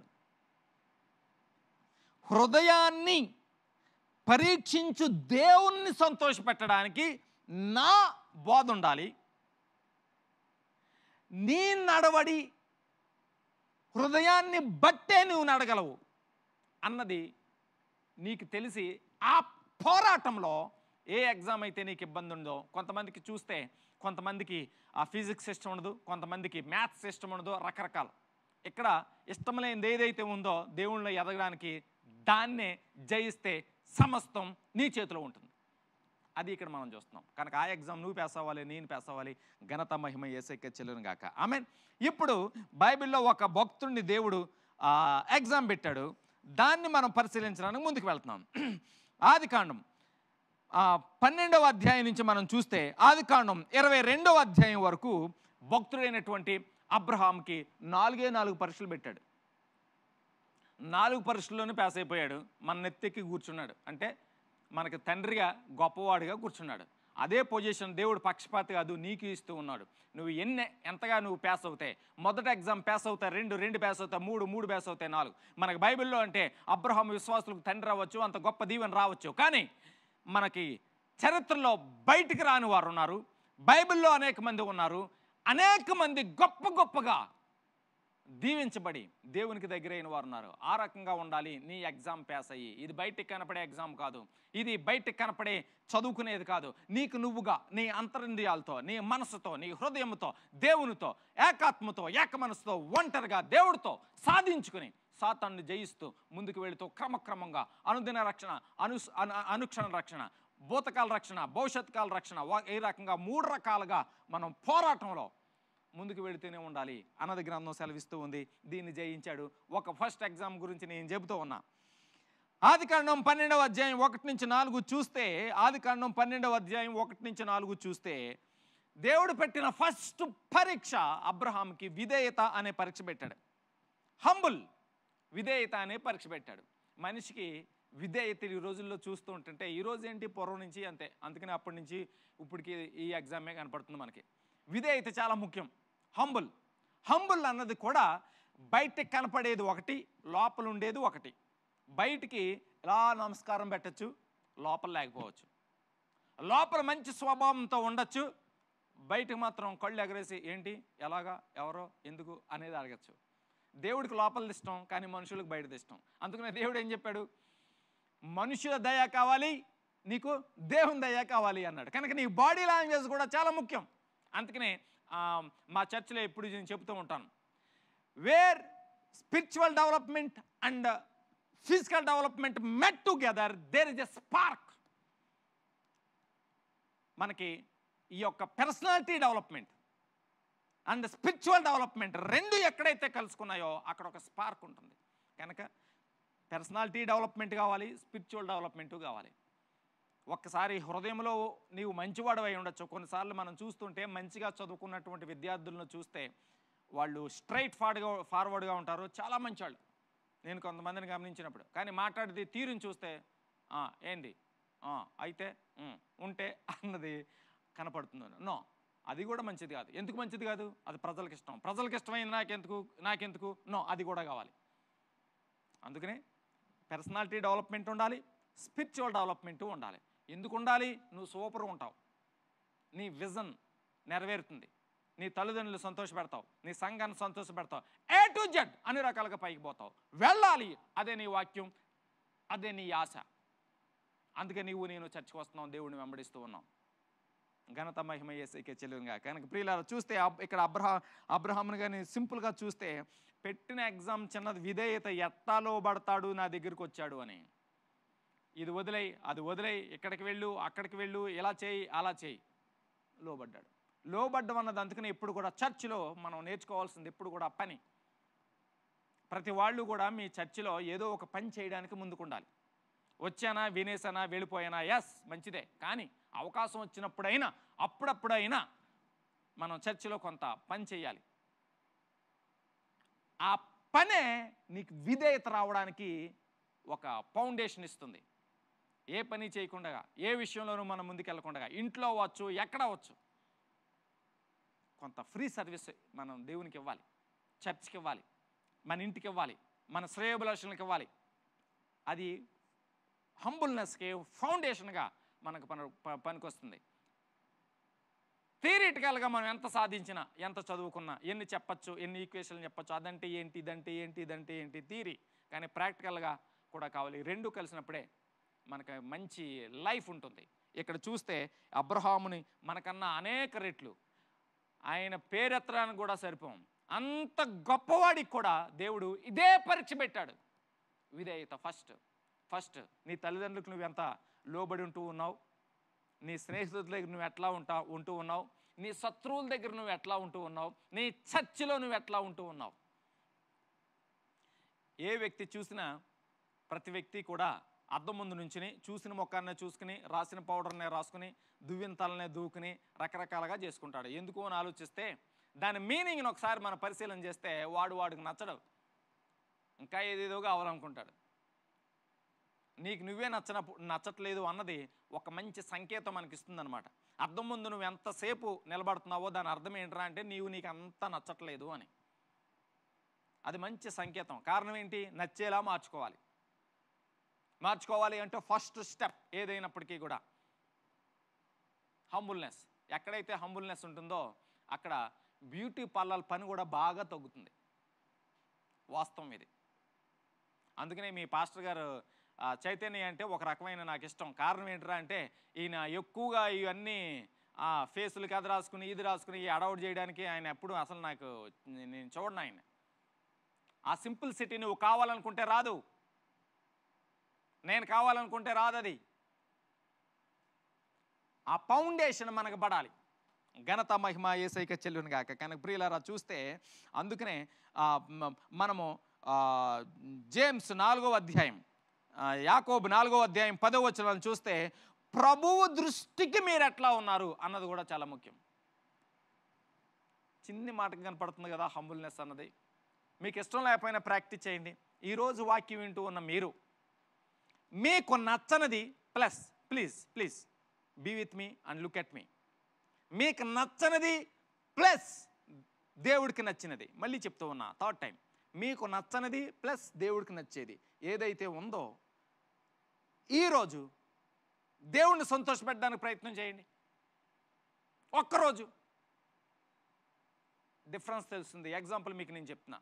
హృదయాన్ని పరీక్షించు దేవుణ్ణి సంతోషపెట్టడానికి నా బోధ ఉండాలి నీ నడవడి హృదయాన్ని బట్టే నువ్వు నడగలవు అన్నది నీకు తెలిసి ఆ పోరాటంలో ఏ ఎగ్జామ్ అయితే నీకు ఇబ్బంది ఉందో కొంతమందికి చూస్తే కొంతమందికి ఆ ఫిజిక్స్ ఇష్టం ఉండదు కొంతమందికి మ్యాథ్స్ ఇష్టం ఉండదు రకరకాలు ఇక్కడ ఇష్టం లేనిది ఏదైతే ఉందో దేవుళ్ళలో ఎదగడానికి దాన్నే జయిస్తే సమస్తం నీ చేతిలో ఉంటుంది అది ఇక్కడ మనం చూస్తున్నాం కనుక ఆ ఎగ్జామ్ నువ్వు పాస్ అవ్వాలి నేను పాస్ అవ్వాలి ఘనత మహిమ ఏసైక చెల్లును గాక ఆమె ఇప్పుడు బైబిల్లో ఒక భక్తుడిని దేవుడు ఆ, ఎగ్జామ్ పెట్టాడు దాన్ని మనం పరిశీలించడానికి ముందుకు వెళ్తున్నాం ఆది కాండం ఆ, పన్నెండవ అధ్యాయం నుంచి మనం చూస్తే ఆది కాండం ఇరవై రెండవ అధ్యాయం వరకు భక్తుడైనటువంటి అబ్రహాంకి నాలుగే నాలుగు పరీక్షలు పెట్టాడు నాలుగు పరీక్షల్లోనే పాస్ అయిపోయాడు మన నెత్తెక్కి కూర్చున్నాడు అంటే మనకు తండ్రిగా గొప్పవాడిగా కూర్చున్నాడు అదే పొజిషన్ దేవుడు పక్షపాతి కాదు నీకు ఇస్తూ ఉన్నాడు నువ్వు ఎన్ని ఎంతగా నువ్వు పాస్ అవుతాయి మొదట ఎగ్జామ్ పాస్ అవుతాయి రెండు రెండు పాస్ అవుతాయి మూడు మూడు పాస్ అవుతాయి నాలుగు మనకు బైబిల్లో అంటే అబ్రహాం విశ్వాసులకు తండ్రి రావచ్చు అంత గొప్ప దీవెన రావచ్చు కానీ మనకి చరిత్రలో బయటికి రాని వారు ఉన్నారు బైబిల్లో అనేక మంది ఉన్నారు అనేక మంది గొప్ప గొప్పగా దీవించబడి దేవునికి దగ్గరైన వారు ఉన్నారు ఆ రకంగా ఉండాలి నీ ఎగ్జామ్ పాస్ అయ్యి ఇది బయటికి కనపడే ఎగ్జామ్ కాదు ఇది బయటికి కనపడే చదువుకునేది కాదు నీకు నువ్వుగా నీ అంతరింద్రియాలతో నీ మనసుతో నీ హృదయంతో దేవునితో ఏకాత్మతో ఏక మనసుతో ఒంటరిగా దేవుడితో సాధించుకుని సాతాన్ని జయిస్తూ ముందుకు వెళుతూ క్రమక్రమంగా అనుదిన రక్షణ అను అను- అనుక్షణ రక్షణ భూతకాల రక్షణ భవిష్యత్ కాల రక్షణ వా- ఈ రకంగా మూడు రకాలుగా మనం పోరాటంలో ముందుకు వెళుతూనే ఉండాలి అన్నది గ్రంథం సెలవిస్తూ ఉంది దీన్ని జయించాడు ఒక ఫస్ట్ ఎగ్జామ్ గురించి నేను చెబుతూ ఉన్నా ఆది కాండం పన్నెండవ అధ్యాయం ఒకటి నుంచి నాలుగు చూస్తే ఆది కాండం పన్నెండవ అధ్యాయం ఒకటి నుంచి నాలుగు చూస్తే దేవుడు పెట్టిన ఫస్ట్ పరీక్ష అబ్రహాంకి విధేయత అనే పరీక్ష పెట్టాడు హంబుల్ విధేయత అనే పరీక్ష పెట్టాడు మనిషికి విధేయత ఈ రోజుల్లో చూస్తూ ఉంటుంటే ఈ రోజు ఏంటి పూర్వం నుంచి అంతే అందుకని అప్పటి నుంచి ఇప్పటికి ఈ ఎగ్జామే కనపడుతుంది మనకి విధేయత చాలా ముఖ్యం హంబుల్ హంబుల్ అన్నది కూడా బయటకు కనపడేది ఒకటి లోపల ఉండేది ఒకటి బయటికి ఇలా నమస్కారం పెట్టచ్చు లోపల లేకపోవచ్చు లోపల మంచి స్వభావంతో ఉండొచ్చు బయటకు మాత్రం కళ్ళు ఎగరేసి ఏంటి ఎలాగా ఎవరో ఎందుకు అనేది అడగచ్చు దేవుడికి లోపలది ఇష్టం కానీ మనుషులకు బయటది ఇష్టం అందుకనే దేవుడు ఏం చెప్పాడు మనుషుల దయ కావాలి నీకు దేవుని దయ కావాలి అన్నాడు కనుక నీ బాడీ లాంగ్వేజ్ కూడా చాలా ముఖ్యం అందుకనే ఆ, మా చర్చిలో ఎప్పుడు నేను చెప్తూ ఉంటాను where spiritual development and physical development met together there is a spark మనకి ఈ యొక్క personality development and spiritual development రెండు ఎక్కడైతే కలుసుకున్నాయో అక్కడ ఒక స్పార్క్ ఉంటుంది కనుక పర్సనాలిటీ డెవలప్మెంట్ కావాలి స్పిరిచువల్ డెవలప్మెంట్ కావాలి ఒక్కసారి హృదయంలో నీవు మంచివాడు అయి ఉండొచ్చు కొన్నిసార్లు మనం చూస్తుంటే మంచిగా చదువుకున్నటువంటి విద్యార్థులను చూస్తే వాళ్ళు స్ట్రైట్ ఫార్డ్గా ఫార్వర్డ్గా ఉంటారు చాలా మంచివాళ్ళు నేను కొంతమందిని గమనించినప్పుడు కానీ మాట్లాడేది తీరుని చూస్తే "ఆ, ఏంది ఆ, అయితే ఉమ్, ఉంటే అన్నది కనపడుతుంది నో అది కూడా మంచిది కాదు ఎందుకు మంచిది కాదు అది ప్రజలకు ఇష్టం ప్రజలకు ఇష్టమైంది నాకెందుకు నాకెందుకు నో అది కూడా కావాలి అందుకనే పర్సనాలిటీ డెవలప్మెంట్ ఉండాలి స్పిరిచువల్ డెవలప్మెంట్ ఉండాలి ఎందుకు ఉండాలి నువ్వు సూపర్ ఉంటావు నీ విజన్ నెరవేరుతుంది నీ తల్లిదండ్రులు సంతోషపెడతావు నీ సంఘాన్ని సంతోషపెడతావు ఏ టు జెడ్ అన్ని రకాలుగా పైకి పోతావు వెళ్ళాలి అదే నీ వాక్యం అదే నీ ఆశ అందుకే నీవు నేను చర్చకు వస్తున్నావు దేవుడిని వెంబడిస్తూ ఉన్నాం ఘనత మహిమ ఏసైకే చెల్లుగా కనుక ప్రియులారా చూస్తే అబ్- ఇక్కడ అబ్రహా అబ్రహాంని కానీ సింపుల్గా చూస్తే పెట్టిన ఎగ్జామ్ చిన్నది విధేయత ఎట్టా లోబడతాడు నా దగ్గరికి వచ్చాడు అని ఇది వదిలేయి అది వదిలేయి ఇక్కడికి వెళ్ళు అక్కడికి వెళ్ళు ఇలా చేయి అలా చేయి లోబడ్డాడు లోబడ్డం అన్నది అందుకని ఎప్పుడు కూడా చర్చిలో మనం నేర్చుకోవాల్సింది ఎప్పుడు కూడా పని ప్రతి వాళ్ళు కూడా మీ చర్చిలో ఏదో ఒక పని చేయడానికి ముందుకుండాలి వచ్చానా వినేసానా వెళ్ళిపోయానా ఎస్ మంచిదే కానీ అవకాశం వచ్చినప్పుడైనా అప్పుడప్పుడైనా మనం చర్చిలో కొంత పని చేయాలి ఆ పనే నీకు విధేయత రావడానికి ఒక ఫౌండేషన్ ఇస్తుంది ఏ పని చేయకుండా ఏ విషయంలోనూ మనం ముందుకెళ్ళకుండా ఇంట్లో అవ్వచ్చు ఎక్కడ అవ్వచ్చు కొంత ఫ్రీ సర్వీస్ మనం దేవునికి ఇవ్వాలి చర్చ్కి ఇవ్వాలి మన ఇంటికి ఇవ్వాలి మన శ్రేయోభిలాషులకు ఇవ్వాలి అది హంబుల్నెస్కి ఫౌండేషన్గా మనకు పని ప- పనికొస్తుంది థియరిటికల్గా మనం ఎంత సాధించినా ఎంత చదువుకున్నా ఎన్ని చెప్పచ్చు ఎన్ని ఈక్వేషన్లు చెప్పచ్చు అదంటే ఏంటి ఇదంటే ఏంటి ఇదంటే ఏంటి థియరీ కానీ ప్రాక్టికల్గా కూడా కావాలి రెండు కలిసినప్పుడే మనకు మంచి లైఫ్ ఉంటుంది ఇక్కడ చూస్తే అబ్రహాముని మనకన్నా అనేక రెట్లు ఆయన పేరెత్తడానికి కూడా సరిపోం అంత గొప్పవాడికి కూడా దేవుడు ఇదే పరీక్ష పెట్టాడు విధేయత ఫస్ట్ ఫస్ట్ నీ తల్లిదండ్రులకు నువ్వు ఎంత లోబడి ఉంటూ ఉన్నావు నీ స్నేహితుల దగ్గర నువ్వు ఎట్లా ఉంటా ఉంటూ ఉన్నావు నీ శత్రువుల దగ్గర నువ్వు ఎట్లా ఉంటూ ఉన్నావు నీ చర్చిలో నువ్వు ఎట్లా ఉంటూ ఉన్నావు ఏ వ్యక్తి చూసినా ప్రతి వ్యక్తి కూడా అద్దం ముందు నుంచుని చూసిన మొక్కాన్నే చూసుకుని రాసిన పౌడర్నే రాసుకుని దువ్విన తలనే దూకుని రకరకాలుగా చేసుకుంటాడు ఎందుకు అని ఆలోచిస్తే దాని మీనింగ్ని ఒకసారి మనం పరిశీలన చేస్తే వాడు వాడికి నచ్చడు ఇంకా ఏదేదో కావాలనుకుంటాడు నీకు నువ్వే నచ్చనప్పుడు నచ్చట్లేదు అన్నది ఒక మంచి సంకేతం మనకి ఇస్తుందన్నమాట అర్థం ముందు నువ్వు ఎంతసేపు నిలబడుతున్నావో దాని అర్థం ఏంట్రా అంటే నీవు నీకు అంత నచ్చట్లేదు అని అది మంచి సంకేతం కారణం ఏంటి నచ్చేలా మార్చుకోవాలి మార్చుకోవాలి అంటే ఫస్ట్ స్టెప్ ఏదైనప్పటికీ కూడా హంబుల్నెస్ ఎక్కడైతే హంబుల్నెస్ ఉంటుందో అక్కడ బ్యూటీ పార్లర్ పని కూడా బాగా తగ్గుతుంది వాస్తవం ఇది అందుకనే మీ పాస్టర్ గారు ఆ, చైతన్య అంటే ఒక రకమైన నాకు ఇష్టం కారణం ఏంటరా అంటే ఈయన ఎక్కువగా ఇవన్నీ ఆ ఫేసులకి అది రాసుకుని ఇది రాసుకుని ఈ అడౌట్ చేయడానికి ఆయన ఎప్పుడు అసలు నాకు నే- నేను చూడను ఆయన ఆ సింపుల్ సిటీ నువ్వు కావాలనుకుంటే రాదు నేను కావాలనుకుంటే రాదు అది ఆ ఫౌండేషన్ మనకు పడాలి ఘనత మహిమ ఏసైక చెల్లును గాక కనుక ప్రియులారా చూస్తే అందుకనే ఆ, మ- మనము ఆ, జేమ్స్ నాలుగవ అధ్యాయం ఆ, యాకోబు నాలుగవ అధ్యాయం పదవ వచనాలను చూస్తే ప్రభువు దృష్టికి మీరు ఎట్లా ఉన్నారు అన్నది కూడా చాలా ముఖ్యం చిన్ని మాటకు కనపడుతుంది కదా హంబుల్నెస్ అన్నది మీకు ఇష్టం లేకపోయినా ప్రాక్టీస్ చేయండి ఈరోజు వాక్యం వింటూ ఉన్న మీరు మీకు నచ్చనిది plus please please be with me and look at me మీకు నచ్చనిది ప్లస్ దేవుడికి నచ్చినది మళ్ళీ చెప్తూ ఉన్నా థర్డ్ టైం మీకు నచ్చనిది ప్లస్ దేవుడికి నచ్చేది ఏదైతే ఉందో ఈరోజు దేవుణ్ణి సంతోషపెట్టడానికి ప్రయత్నం చేయండి ఒక్కరోజు డిఫరెన్స్ తెలుస్తుంది ఎగ్జాంపుల్ మీకు నేను చెప్తున్నా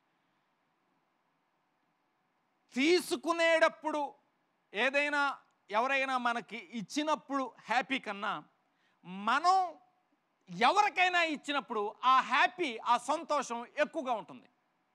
తీసుకునేటప్పుడు ఏదైనా ఎవరైనా మనకి ఇచ్చినప్పుడు హ్యాపీ కన్నా మనం ఎవరికైనా ఇచ్చినప్పుడు ఆ హ్యాపీ ఆ సంతోషం ఎక్కువగా ఉంటుంది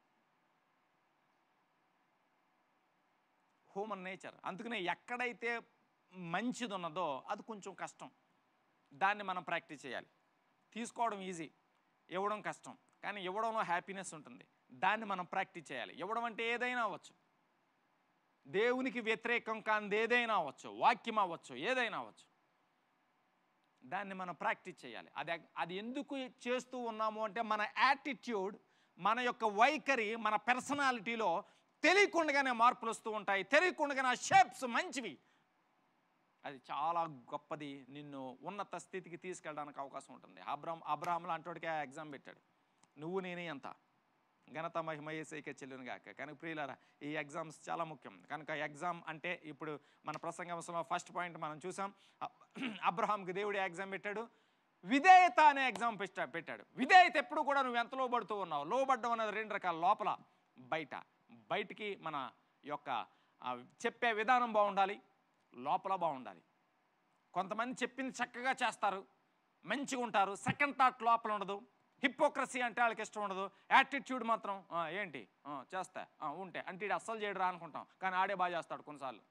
హ్యూమన్ నేచర్ అందుకనే ఎక్కడైతే మంచిది ఉన్నదో అది కొంచెం కష్టం దాన్ని మనం ప్రాక్టీస్ చేయాలి తీసుకోవడం ఈజీ ఇవ్వడం కష్టం కానీ ఇవ్వడంలో హ్యాపీనెస్ ఉంటుంది దాన్ని మనం ప్రాక్టీస్ చేయాలి ఇవ్వడం అంటే ఏదైనా అవ్వచ్చు దేవునికి వ్యతిరేకం కానిది ఏదైనా అవ్వచ్చు వాక్యం అవ్వచ్చు ఏదైనా అవ్వచ్చు దాన్ని మనం ప్రాక్టీస్ చేయాలి అది అది ఎందుకు చేస్తూ ఉన్నాము అంటే మన యాటిట్యూడ్ మన యొక్క వైఖరి మన పర్సనాలిటీలో తెలియకుండానే మార్పులు వస్తూ ఉంటాయి తెలియకుండానే ఆ షేప్స్ మంచివి అది చాలా గొప్పది నిన్ను ఉన్నత స్థితికి తీసుకెళ్ళడానికి అవకాశం ఉంటుంది అబ్రామ్ అబ్రాహ్మ లాంటి ఆ ఎగ్జామ్ పెట్టాడు నువ్వు నేనే ఎంత ఘనత మహిమ ఏసైకే చెల్లును గాక కనుక ప్రియులారా ఈ ఎగ్జామ్స్ చాలా ముఖ్యం కనుక ఎగ్జామ్ అంటే ఇప్పుడు మన ప్రసంగంలో ఫస్ట్ పాయింట్ మనం చూసాం అ- అబ్రహాంకి దేవుడు ఎగ్జామ్ పెట్టాడు విధేయత అనే ఎగ్జామ్ పెట్టా పెట్టాడు విధేయత ఎప్పుడు కూడా నువ్వు ఎంత లోబడుతూ ఉన్నావు లోబడ్డం అనేది రెండు రకాల లోపల బయట బయటికి మన యొక్క ఆ, చెప్పే విధానం బాగుండాలి లోపల బాగుండాలి కొంతమంది చెప్పింది చక్కగా చేస్తారు మంచిగా ఉంటారు సెకండ్ థాట్ లోపల ఉండదు హిపోక్రసీ అంటే వాళ్ళకి ఇష్టం ఉండదు యాటిట్యూడ్ మాత్రం "ఆ, ఏంటి ఆ, చేస్తా ఆ, ఉంటే అంటే ఇది అస్సలు చేయడరా అనుకుంటాం కానీ ఆడే బాగా చేస్తాడు కొన్నిసార్లు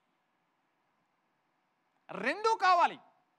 రెండూ కావాలి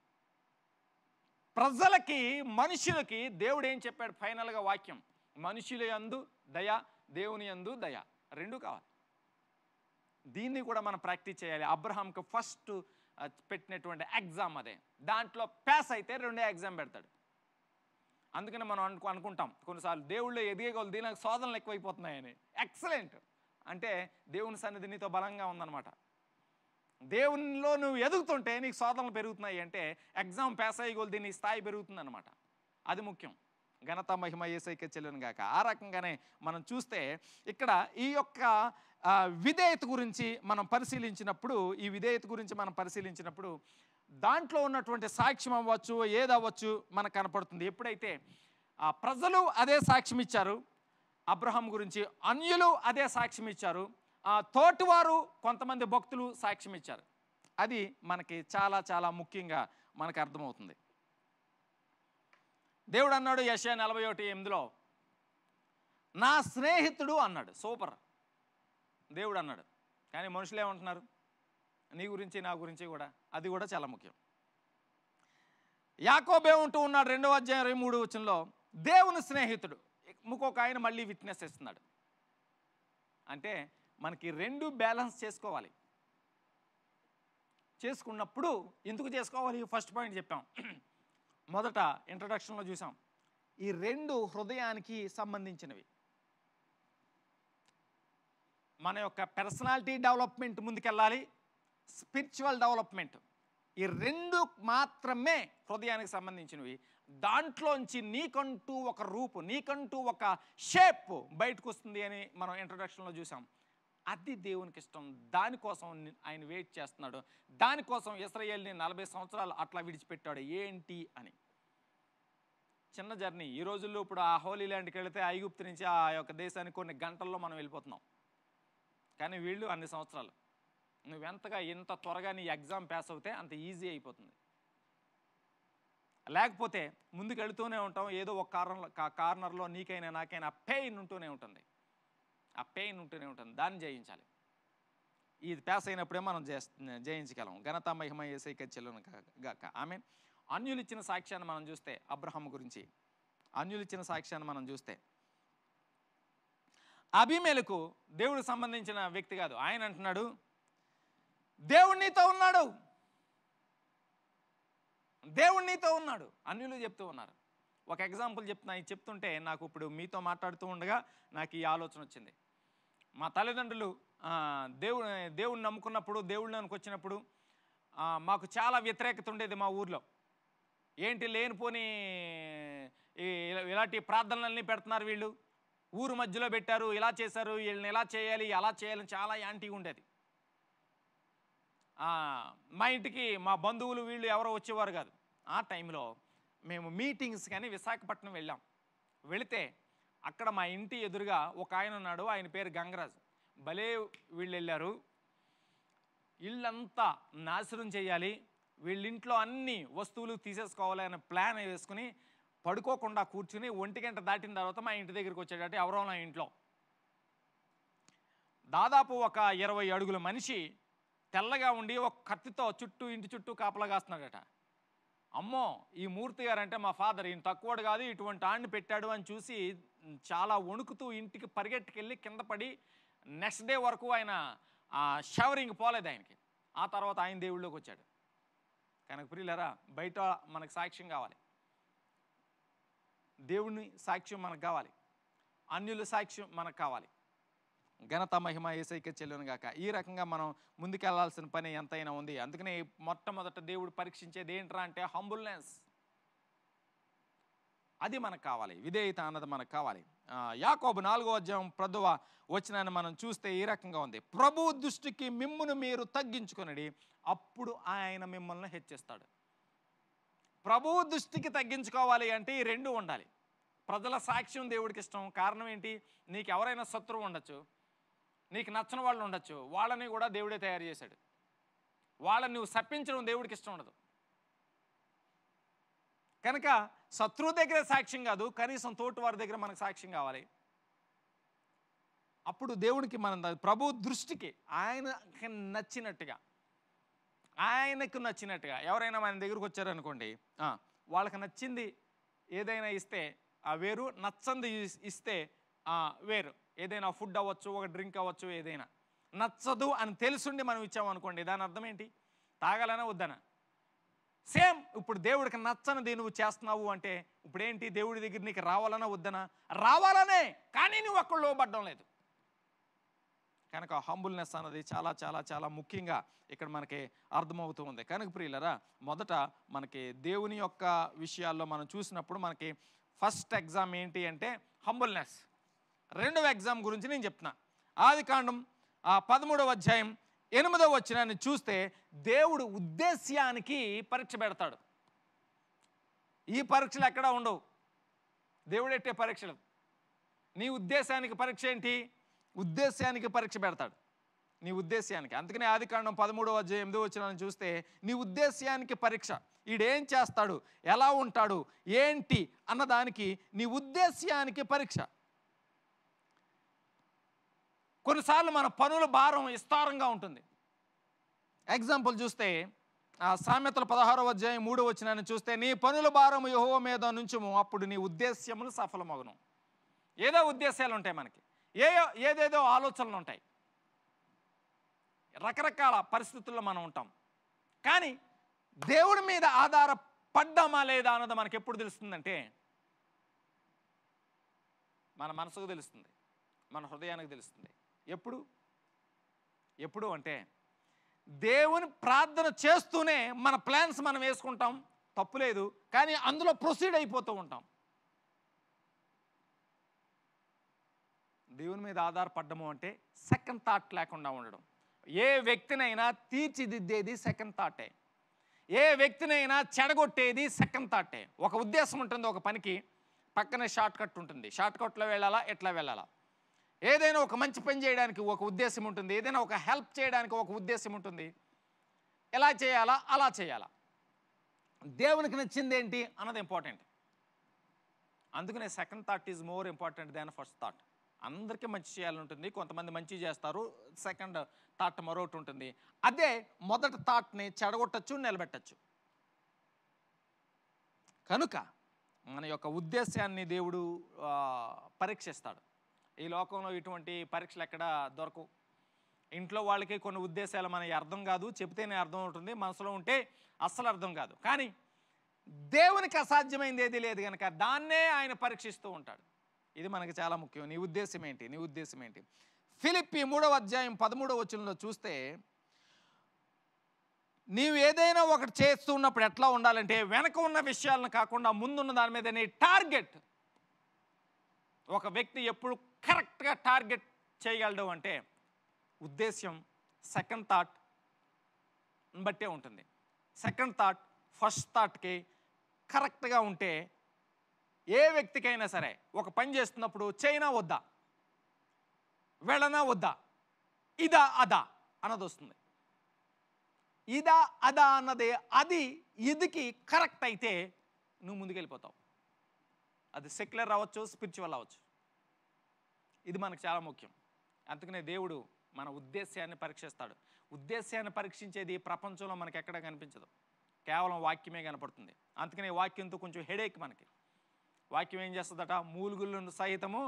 ప్రజలకి మనుషులకి దేవుడు ఏం చెప్పాడు ఫైనల్గా వాక్యం మనుషుల యందు దయ దేవుని యందు దయ రెండూ కావాలి దీన్ని కూడా మనం ప్రాక్టీస్ చేయాలి అబ్రహాంకి ఫస్ట్ పెట్టినటువంటి ఎగ్జామ్ అదే దాంట్లో పాస్ అయితే రెండో ఎగ్జామ్ పెడతాడు అందుకని మనం అనుకు అనుకుంటాం కొన్నిసార్లు దేవుళ్ళు ఎదిగేగోలు దీనికి శోధనలు ఎక్కువైపోతున్నాయని ఎక్సలెంట్ అంటే దేవుని సన్నిధి నీతో బలంగా ఉందన్నమాట దేవునిలో నువ్వు ఎదుగుతుంటే నీకు శోధనలు పెరుగుతున్నాయి అంటే ఎగ్జామ్ పాస్ అయ్యేగోలు దీని స్థాయి పెరుగుతుందన్నమాట అది ముఖ్యం ఘనత మహిమ ఏసైకే చెల్లును గాక ఆ రకంగానే మనం చూస్తే ఇక్కడ ఈ యొక్క ఆ, విధేయత గురించి మనం పరిశీలించినప్పుడు ఈ విధేయత గురించి మనం పరిశీలించినప్పుడు దాంట్లో ఉన్నటువంటి సాక్ష్యం అవ్వచ్చు ఏది అవ్వచ్చు మనకు కనపడుతుంది ఎప్పుడైతే ఆ ప్రజలు అదే సాక్ష్యం ఇచ్చారు అబ్రహాం గురించి అన్యులు అదే సాక్ష్యం ఇచ్చారు ఆ తోటివారు కొంతమంది భక్తులు సాక్ష్యం ఇచ్చారు అది మనకి చాలా చాలా ముఖ్యంగా మనకు అర్థమవుతుంది దేవుడు అన్నాడు యశ నలభై ఒకటి ఎనిమిదిలో నా స్నేహితుడు అన్నాడు సూపర్ దేవుడు అన్నాడు కానీ మనుషులు ఏమంటున్నారు నీ గురించి నా గురించి కూడా అది కూడా చాలా ముఖ్యం యాకోబే ఉంటూ ఉన్నాడు రెండవ అధ్యాయం ఇరవై మూడు వచనంలో దేవుని స్నేహితుడు ఇంకొక ఆయన మళ్ళీ విట్నెస్ ఇస్తున్నాడు అంటే మనకి రెండు బ్యాలెన్స్ చేసుకోవాలి చేసుకున్నప్పుడు ఎందుకు చేసుకోవాలి ఫస్ట్ పాయింట్ చెప్పాం మొదట ఇంట్రడక్షన్లో చూసాం ఈ రెండు హృదయానికి సంబంధించినవి మన యొక్క పర్సనాలిటీ డెవలప్మెంట్ ముందుకెళ్ళాలి స్పిరిచువల్ డెవలప్మెంట్ ఈ రెండు మాత్రమే హృదయానికి సంబంధించినవి దాంట్లోంచి నీకంటూ ఒక రూపు నీకంటూ ఒక షేప్ బయటకు వస్తుంది అని మనం ఇంట్రొడక్షన్లో చూసాం అది దేవునికి ఇష్టం దానికోసం ని- ఆయన వెయిట్ చేస్తున్నాడు దానికోసం ఇస్రాయేల్ని నలభై సంవత్సరాలు అట్లా విడిచిపెట్టాడు ఏంటి అని చిన్న జర్నీ ఈ రోజుల్లో ఇప్పుడు ఆ హోలీ ల్యాండ్కి వెళితే ఐగుప్తు నుంచి ఆ యొక్క దేశానికి కొన్ని గంటల్లో మనం వెళ్ళిపోతున్నాం కానీ వీళ్ళు అన్ని సంవత్సరాలు నువ్వెంతగా ఎంత త్వరగా నీ ఎగ్జామ్ పాస్ అవుతే అంత ఈజీ అయిపోతుంది లేకపోతే ముందుకు వెళుతూనే ఉంటాం ఏదో ఒక కారణంలో కార్నర్లో నీకైనా నాకైనా ఆ పెయిన్ ఉంటూనే ఉంటుంది ఆ పెయిన్ ఉంటూనే ఉంటుంది దాన్ని జయించాలి ఇది పాస్ అయినప్పుడే మనం జేస్- జయించగలం ఘనత మహిమ ఏసైక చెల్లును గాక ఆమె అన్యులు ఇచ్చిన సాక్ష్యాన్ని మనం చూస్తే అబ్రహం గురించి అన్యులు ఇచ్చిన సాక్ష్యాన్ని మనం చూస్తే అభిమేలకు దేవుడికి సంబంధించిన వ్యక్తి కాదు ఆయన అంటున్నాడు దేవుడు నీతో ఉన్నాడు దేవుడు నీతో ఉన్నాడు అన్యులు చెప్తూ ఉన్నారు ఒక ఎగ్జాంపుల్ చెప్తున్నా ఇది చెప్తుంటే నాకు ఇప్పుడు మీతో మాట్లాడుతూ ఉండగా నాకు ఈ ఆలోచన వచ్చింది మా తల్లిదండ్రులు ఆ, దేవుడు దేవుడిని నమ్ముకున్నప్పుడు దేవుడిని వచ్చినప్పుడు ఆ, మాకు చాలా వ్యతిరేకత ఉండేది మా ఊర్లో ఏంటి లేనిపోని ఈ ఇలా- ఇలాంటి ప్రార్థనలన్నీ పెడుతున్నారు వీళ్ళు ఊరు మధ్యలో పెట్టారు ఇలా చేశారు వీళ్ళని ఇలా చేయాలి అలా చేయాలని చాలా యాంటీగా ఉండేది ఆ, మా ఇంటికి మా బంధువులు వీళ్ళు ఎవరో వచ్చేవారు కాదు ఆ టైంలో మేము మీటింగ్స్ కానీ విశాఖపట్నం వెళ్ళాం వెళితే అక్కడ మా ఇంటి ఎదురుగా ఒక ఆయన ఉన్నాడు ఆయన పేరు గంగరాజు భలే వీళ్ళు వెళ్ళారు ఇల్లంతా నాశనం చేయాలి వీళ్ళింట్లో అన్ని వస్తువులు తీసేసుకోవాలి అనే ప్లాన్ వేసుకుని పడుకోకుండా కూర్చుని ఒంటి గంట దాటిన తర్వాత మా ఇంటి దగ్గరికి వచ్చేటట్టు ఎవరో నా ఇంట్లో దాదాపు ఒక ఇరవై అడుగుల మనిషి తెల్లగా ఉండి ఒక కత్తితో చుట్టూ ఇంటి చుట్టూ కాపలా కాస్తున్నాడట అమ్మో ఈ మూర్తి గారు అంటే మా ఫాదర్ ఈయన తక్కువడు కాదు ఇటువంటి ఆడిని పెట్టాడు అని చూసి చాలా వణుకుతూ ఇంటికి పరిగెట్టుకెళ్ళి కింద పడి నెక్స్ట్ డే వరకు ఆయన షవరింగ్ పోలేదు ఆయనకి ఆ తర్వాత ఆయన దేవుళ్ళలోకి వచ్చాడు కనుక ప్రియులరా బయట మనకు సాక్ష్యం కావాలి దేవుని సాక్ష్యం మనకు కావాలి అన్యుల సాక్ష్యం మనకు కావాలి ఘనత మహిమ ఏసైక చెల్లును గాక ఈ రకంగా మనం ముందుకెళ్లాల్సిన పని ఎంతైనా ఉంది అందుకనే మొట్టమొదట దేవుడు పరీక్షించేది ఏంట్రా అంటే హంబుల్నెస్ అది మనకు కావాలి విధేయత అన్నది మనకు కావాలి ఆ, యాకోబు నాలుగో అధ్యాయం ప్రదువ వచ్చినాన్ని మనం చూస్తే ఈ రకంగా ఉంది ప్రభు దృష్టికి మిమ్మును మీరు తగ్గించుకొనడి అప్పుడు ఆయన మిమ్మల్ని హెచ్చిస్తాడు ప్రభు దృష్టికి తగ్గించుకోవాలి అంటే ఈ రెండు ఉండాలి ప్రజల సాక్ష్యం దేవుడికి ఇష్టం కారణం ఏంటి నీకు ఎవరైనా శత్రువు ఉండొచ్చు నీకు నచ్చని వాళ్ళు ఉండొచ్చు వాళ్ళని కూడా దేవుడే తయారు చేశాడు వాళ్ళని నువ్వు సప్పించడం దేవుడికి ఇష్టం ఉండదు కనుక శత్రువు దగ్గర సాక్ష్యం కాదు కనీసం తోటి వారి దగ్గర మనకు సాక్ష్యం కావాలి అప్పుడు దేవునికి మనం ద- ప్రభు దృష్టికి ఆయనకి నచ్చినట్టుగా ఆయనకు నచ్చినట్టుగా ఎవరైనా మన దగ్గరకు వచ్చారనుకోండి ఆ, వాళ్ళకి నచ్చింది ఏదైనా ఇస్తే ఆ వేరు నచ్చంది ఇస్- ఇస్తే ఆ, వేరు ఏదైనా ఫుడ్ అవ్వచ్చు ఒక డ్రింక్ అవ్వచ్చు ఏదైనా నచ్చదు అని తెలుసుండి మనం ఇచ్చామనుకోండి దాని అర్థం ఏంటి తాగాలనా వద్దనా సేమ్ ఇప్పుడు దేవుడికి నచ్చనిది నువ్వు చేస్తున్నావు అంటే ఇప్పుడు ఏంటి దేవుడి దగ్గర నీకు రావాలనా వద్దనా రావాలనే కానీ నువ్వు అక్కడ లోబడ్డం లేదు కనుక హంబుల్నెస్ అన్నది చాలా చాలా చాలా ముఖ్యంగా ఇక్కడ మనకి అర్థమవుతూ ఉంది కనుక ప్రియులరా మొదట మనకి దేవుని యొక్క విషయాల్లో మనం చూసినప్పుడు మనకి ఫస్ట్ ఎగ్జామ్ ఏంటి అంటే హంబుల్నెస్ రెండవ ఎగ్జామ్ గురించి నేను చెప్తున్నా ఆది కాండం ఆ పదమూడవ అధ్యాయం ఎనిమిదవ వచ్చినాన్ని చూస్తే దేవుడు ఉద్దేశ్యానికి పరీక్ష పెడతాడు ఈ పరీక్షలు ఎక్కడా ఉండవు దేవుడు ఎట్టే పరీక్షలు నీ ఉద్దేశానికి పరీక్ష ఏంటి ఉద్దేశానికి పరీక్ష పెడతాడు నీ ఉద్దేశానికి అందుకనే ఆది కాండం పదమూడవ అధ్యాయం ఎనిమిదో వచ్చిన చూస్తే నీ ఉద్దేశానికి పరీక్ష ఈడేం చేస్తాడు ఎలా ఉంటాడు ఏంటి అన్నదానికి నీ ఉద్దేశానికి పరీక్ష కొన్నిసార్లు మన పనుల భారం విస్తారంగా ఉంటుంది ఎగ్జాంపుల్ చూస్తే ఆ సామెతల పదహారవ అధ్యాయం మూడో వచ్చినాన్ని చూస్తే నీ పనుల భారం యహోవ మీద నుంచుము అప్పుడు నీ ఉద్దేశ్యములు సఫలమగును ఏదో ఉద్దేశాలు ఉంటాయి మనకి ఏ ఏదేదో ఆలోచనలు ఉంటాయి రకరకాల పరిస్థితుల్లో మనం ఉంటాం కానీ దేవుడి మీద ఆధారపడ్డామా లేదా అన్నది మనకి ఎప్పుడు తెలుస్తుందంటే మన మనసుకు తెలుస్తుంది మన హృదయానికి తెలుస్తుంది ఎప్పుడు ఎప్పుడు అంటే దేవుని ప్రార్థన చేస్తూనే మన ప్లాన్స్ మనం వేసుకుంటాం తప్పులేదు కానీ అందులో ప్రొసీడ్ అయిపోతూ ఉంటాం దేవుని మీద ఆధారపడ్డము అంటే సెకండ్ థాట్ లేకుండా ఉండడం ఏ వ్యక్తినైనా తీర్చిదిద్దేది సెకండ్ థాటే ఏ వ్యక్తినైనా చెడగొట్టేది సెకండ్ థాటే ఒక ఉద్దేశం ఉంటుంది ఒక పనికి పక్కనే షార్ట్ కట్ ఉంటుంది షార్ట్ కట్లో వెళ్ళాలా ఎట్లా వెళ్ళాలా ఏదైనా ఒక మంచి పని చేయడానికి ఒక ఉద్దేశం ఉంటుంది ఏదైనా ఒక హెల్ప్ చేయడానికి ఒక ఉద్దేశం ఉంటుంది ఎలా చేయాలా అలా చేయాలా దేవునికి నచ్చింది ఏంటి అన్నది ఇంపార్టెంట్ అందుకనే second thought is more important than first thought అందరికీ మంచి చేయాలని ఉంటుంది కొంతమంది మంచి చేస్తారు సెకండ్ థాట్ మరొకటి ఉంటుంది అదే మొదటి థాట్ని చెడగొట్టచ్చు నిలబెట్టచ్చు కనుక మన యొక్క ఉద్దేశాన్ని దేవుడు ఆ, పరీక్షిస్తాడు ఈ లోకంలో ఇటువంటి పరీక్షలు ఎక్కడ దొరకవు ఇంట్లో వాళ్ళకి కొన్ని ఉద్దేశాలు మనకి అర్థం కాదు చెబితేనే అర్థం అవుతుంది మనసులో ఉంటే అస్సలు అర్థం కాదు కానీ దేవునికి అసాధ్యమైంది ఏది లేదు కనుక దాన్నే ఆయన పరీక్షిస్తూ ఉంటాడు ఇది మనకి చాలా ముఖ్యం నీ ఉద్దేశం ఏంటి నీ ఉద్దేశం ఏంటి ఫిలిప్పి మూడవ అధ్యాయం పదమూడవ వచనంలో చూస్తే నీవు ఏదైనా ఒకటి చేస్తున్నప్పుడు ఎట్లా ఉండాలంటే వెనక ఉన్న విషయాలను కాకుండా ముందున్న దాని మీద నీ టార్గెట్ ఒక వ్యక్తి ఎప్పుడు కరెక్ట్గా టార్గెట్ చేయగలడు అంటే ఉద్దేశ్యం సెకండ్ థాట్ బట్టే ఉంటుంది సెకండ్ థాట్ ఫస్ట్ థాట్కి కరెక్ట్గా ఉంటే ఏ వ్యక్తికైనా సరే ఒక పని చేస్తున్నప్పుడు చైనా వద్దా వెళ్ళనా వద్దా ఇదా అదా అన్నది వస్తుంది ఇదా అదా అన్నది అది ఇదికి కరెక్ట్ అయితే నువ్వు ముందుకెళ్ళిపోతావు అది సెక్యులర్ అవ్వచ్చు స్పిరిచువల్ అవ్వచ్చు ఇది మనకు చాలా ముఖ్యం అందుకనే దేవుడు మన ఉద్దేశాన్ని పరీక్షిస్తాడు ఉద్దేశాన్ని పరీక్షించేది ఈ ప్రపంచంలో మనకి ఎక్కడ కనిపించదు కేవలం వాక్యమే కనపడుతుంది అందుకనే ఈ వాక్యంతో కొంచెం హెడేక్ మనకి వాక్యం ఏం చేస్తుందట మూలుగులను సహితము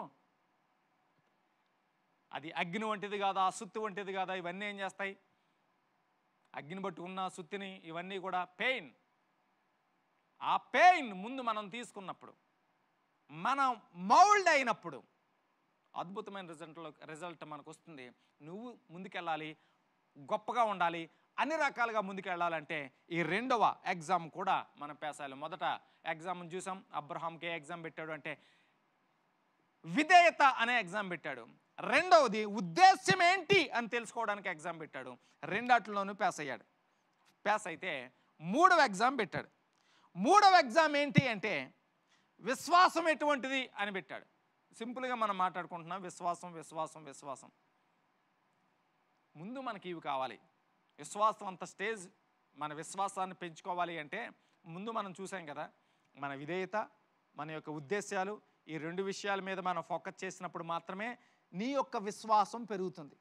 అది అగ్ని వంటిది కాదా సుత్తి వంటిది కాదా ఇవన్నీ ఏం చేస్తాయి అగ్ని పట్టుకున్న సుత్తిని ఇవన్నీ కూడా పెయిన్ ఆ పెయిన్ ముందు మనం తీసుకున్నప్పుడు మనం మౌల్డ్ అయినప్పుడు అద్భుతమైన రిజల్ట్లో రిజల్ట్ మనకు వస్తుంది నువ్వు ముందుకెళ్ళాలి గొప్పగా ఉండాలి అన్ని రకాలుగా ముందుకెళ్ళాలంటే ఈ రెండవ ఎగ్జామ్ కూడా మనం పేసాలి మొదట ఎగ్జామ్ చూసాం అబ్రహాంకి ఏ ఎగ్జామ్ పెట్టాడు అంటే విధేయత అనే ఎగ్జామ్ పెట్టాడు రెండవది ఉద్దేశ్యం ఏంటి అని తెలుసుకోవడానికి ఎగ్జామ్ పెట్టాడు రెండాటిలోనూ పాస్ అయ్యాడు పాస్ అయితే మూడవ ఎగ్జామ్ పెట్టాడు మూడవ ఎగ్జామ్ ఏంటి అంటే విశ్వాసం ఎటువంటిది అని పెట్టాడు సింపుల్గా మనం మాట్లాడుకుంటున్నాం విశ్వాసం విశ్వాసం విశ్వాసం ముందు మనకి ఇవి కావాలి విశ్వాసం అంత స్టేజ్ మన విశ్వాసాన్ని పెంచుకోవాలి అంటే ముందు మనం చూసాం కదా మన విధేయత మన యొక్క ఉద్దేశాలు ఈ రెండు విషయాల మీద మనం ఫోకస్ చేసినప్పుడు మాత్రమే నీ యొక్క విశ్వాసం పెరుగుతుంది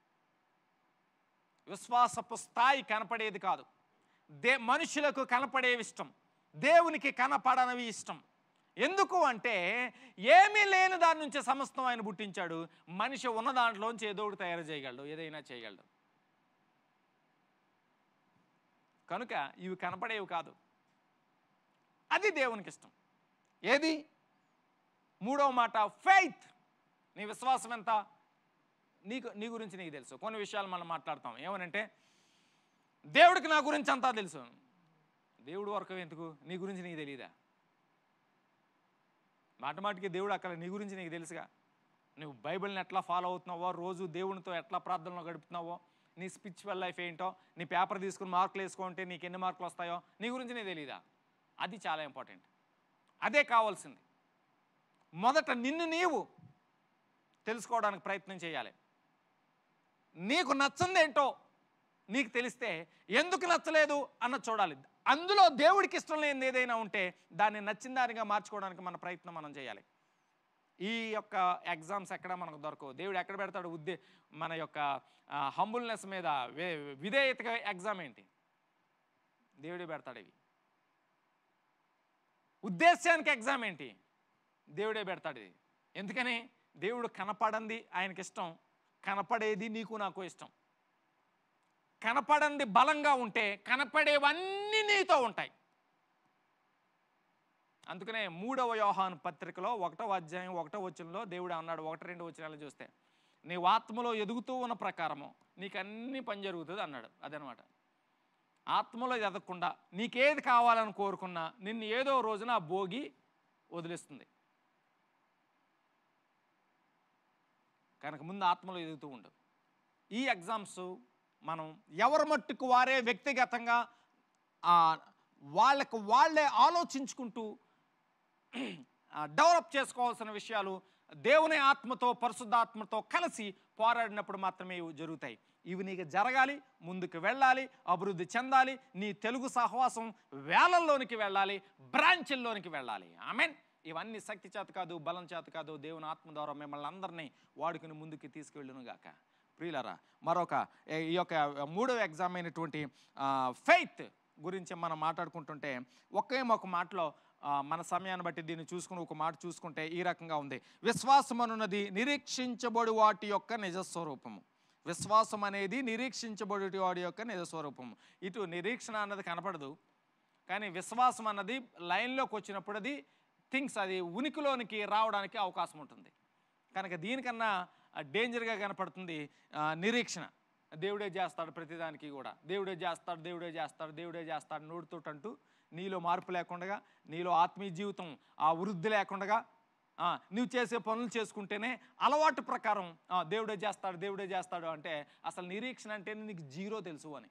విశ్వాసపు స్థాయి కనపడేది కాదు దే మనుషులకు కనపడేవి ఇష్టం దేవునికి కనపడనవి ఇష్టం ఎందుకు అంటే ఏమీ లేని దాని నుంచి సమస్తం ఆయన పుట్టించాడు మనిషి ఉన్న దాంట్లోంచి ఏదో ఒకటి తయారు చేయగలడు ఏదైనా చేయగలడు కనుక ఇవి కనపడేవి కాదు అది దేవునికి ఇష్టం ఏది మూడవ మాట ఫెయిత్ నీ విశ్వాసం ఎంత నీకు నీ గురించి నీకు తెలుసు కొన్ని విషయాలు మనం మాట్లాడతాం ఏమనంటే దేవుడికి నా గురించి అంతా తెలుసు దేవుడు వరకు ఎందుకు నీ గురించి నీకు తెలియదా మాటమాటికి దేవుడు అక్కడ నీ గురించి నీకు తెలుసుగా నువ్వు బైబిల్ని ఎట్లా ఫాలో అవుతున్నావో రోజు దేవునితో ఎట్లా ప్రార్థనలో గడుపుతున్నావో నీ స్పిరిచువల్ లైఫ్ ఏంటో నీ పేపర్ తీసుకుని మార్కులు వేసుకుంటే నీకు ఎన్ని మార్కులు వస్తాయో నీ గురించి నీకు తెలియదా అది చాలా ఇంపార్టెంట్ అదే కావాల్సింది మొదట నిన్ను నీవు తెలుసుకోవడానికి ప్రయత్నం చేయాలి నీకు నచ్చంది ఏంటో నీకు తెలిస్తే ఎందుకు నచ్చలేదు అన్నది చూడాలి అందులో దేవుడికి ఇష్టం లేనిది ఏదైనా ఉంటే దాన్ని నచ్చిన దానిగా మార్చుకోవడానికి మన ప్రయత్నం మనం చేయాలి ఈ యొక్క ఎగ్జామ్స్ ఎక్కడ మనకు దొరకవు దేవుడు ఎక్కడ పెడతాడు ఉద్దే మన యొక్క హంబుల్నెస్ మీద వే- విధేయతగా ఎగ్జామ్ ఏంటి దేవుడే పెడతాడు ఇవి ఉద్దేశానికి ఎగ్జామ్ ఏంటి దేవుడే పెడతాడు ఇది ఎందుకని దేవుడు కనపడంది ఆయనకి ఇష్టం కనపడేది నీకు నాకు ఇష్టం కనపడంది బలంగా ఉంటే కనపడేవన్నీ నీతో ఉంటాయి అందుకనే మూడవ యోహాను పత్రికలో ఒకటో అధ్యాయం ఒకటో వచనంలో దేవుడు అన్నాడు ఒకటి రెండు వచనాలు చూస్తే నీ ఆత్మలో ఎదుగుతూ ఉన్న ప్రకారము నీకు అన్ని పని జరుగుతుంది అన్నాడు అదనమాట ఆత్మలో ఎదగకుండా నీకేది కావాలని కోరుకున్నా నిన్ను ఏదో రోజున ఆ భోగి వదిలేస్తుంది కనుక ముందు ఆత్మలో ఎదుగుతూ ఉండు ఈ ఎగ్జామ్స్ మనం ఎవరి మట్టుకు వారే వ్యక్తిగతంగా ఆ, వాళ్ళకు వాళ్ళే ఆలోచించుకుంటూ డెవలప్ చేసుకోవాల్సిన విషయాలు దేవుని ఆత్మతో పరిశుద్ధాత్మతో కలిసి పోరాడినప్పుడు మాత్రమే ఇవి జరుగుతాయి ఇవి నీకు జరగాలి ముందుకు వెళ్ళాలి అభివృద్ధి చెందాలి నీ తెలుగు సహవాసం వేలల్లోనికి వెళ్ళాలి బ్రాంచుల్లోనికి వెళ్ళాలి ఆమెన్ ఇవన్నీ శక్తి చేత కాదు బలం చేత కాదు దేవుని ఆత్మ ద్వారా మిమ్మల్ని అందరినీ వాడుకుని ముందుకు తీసుకువెళ్ళును గాక ప్రియులరా మరొక ఏ- ఈ యొక్క మూడవ ఎగ్జామ్ అయినటువంటి ఫెయిత్ గురించి మనం మాట్లాడుకుంటుంటే ఒకే ఒక మాటలో ఆ, మన సమయాన్ని బట్టి దీన్ని చూసుకుని ఒక మాట చూసుకుంటే ఈ రకంగా ఉంది విశ్వాసం అనున్నది నిరీక్షించబడి వాటి యొక్క నిజస్వరూపము విశ్వాసం అనేది నిరీక్షించబడి వాడి యొక్క నిజస్వరూపము ఇటు నిరీక్షణ అన్నది కనపడదు కానీ విశ్వాసం అన్నది లైన్లోకి వచ్చినప్పుడు అది థింగ్స్ అది ఉనికిలోనికి రావడానికి అవకాశం ఉంటుంది కనుక దీనికన్నా డేంజర్గా కనపడుతుంది ఆ, నిరీక్షణ దేవుడే చేస్తాడు ప్రతిదానికి కూడా దేవుడే చేస్తాడు దేవుడే చేస్తాడు దేవుడే చేస్తాడు నోడుతోటంటూ నీలో మార్పు లేకుండా నీలో ఆత్మీయ జీవితం ఆ వృద్ధి లేకుండా ఆ, నువ్వు చేసే పనులు చేసుకుంటేనే అలవాటు ప్రకారం ఆ, దేవుడే చేస్తాడు దేవుడే చేస్తాడు అంటే అసలు నిరీక్షణ అంటే నీకు జీరో తెలుసు అని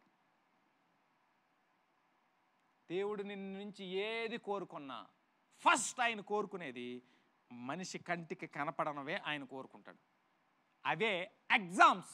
దేవుడు నిన్ను నుంచి ఏది కోరుకున్నా ఫస్ట్ ఆయన కోరుకునేది మనిషి కంటికి కనపడనవే ఆయన కోరుకుంటాడు అవే ఎగ్జామ్స్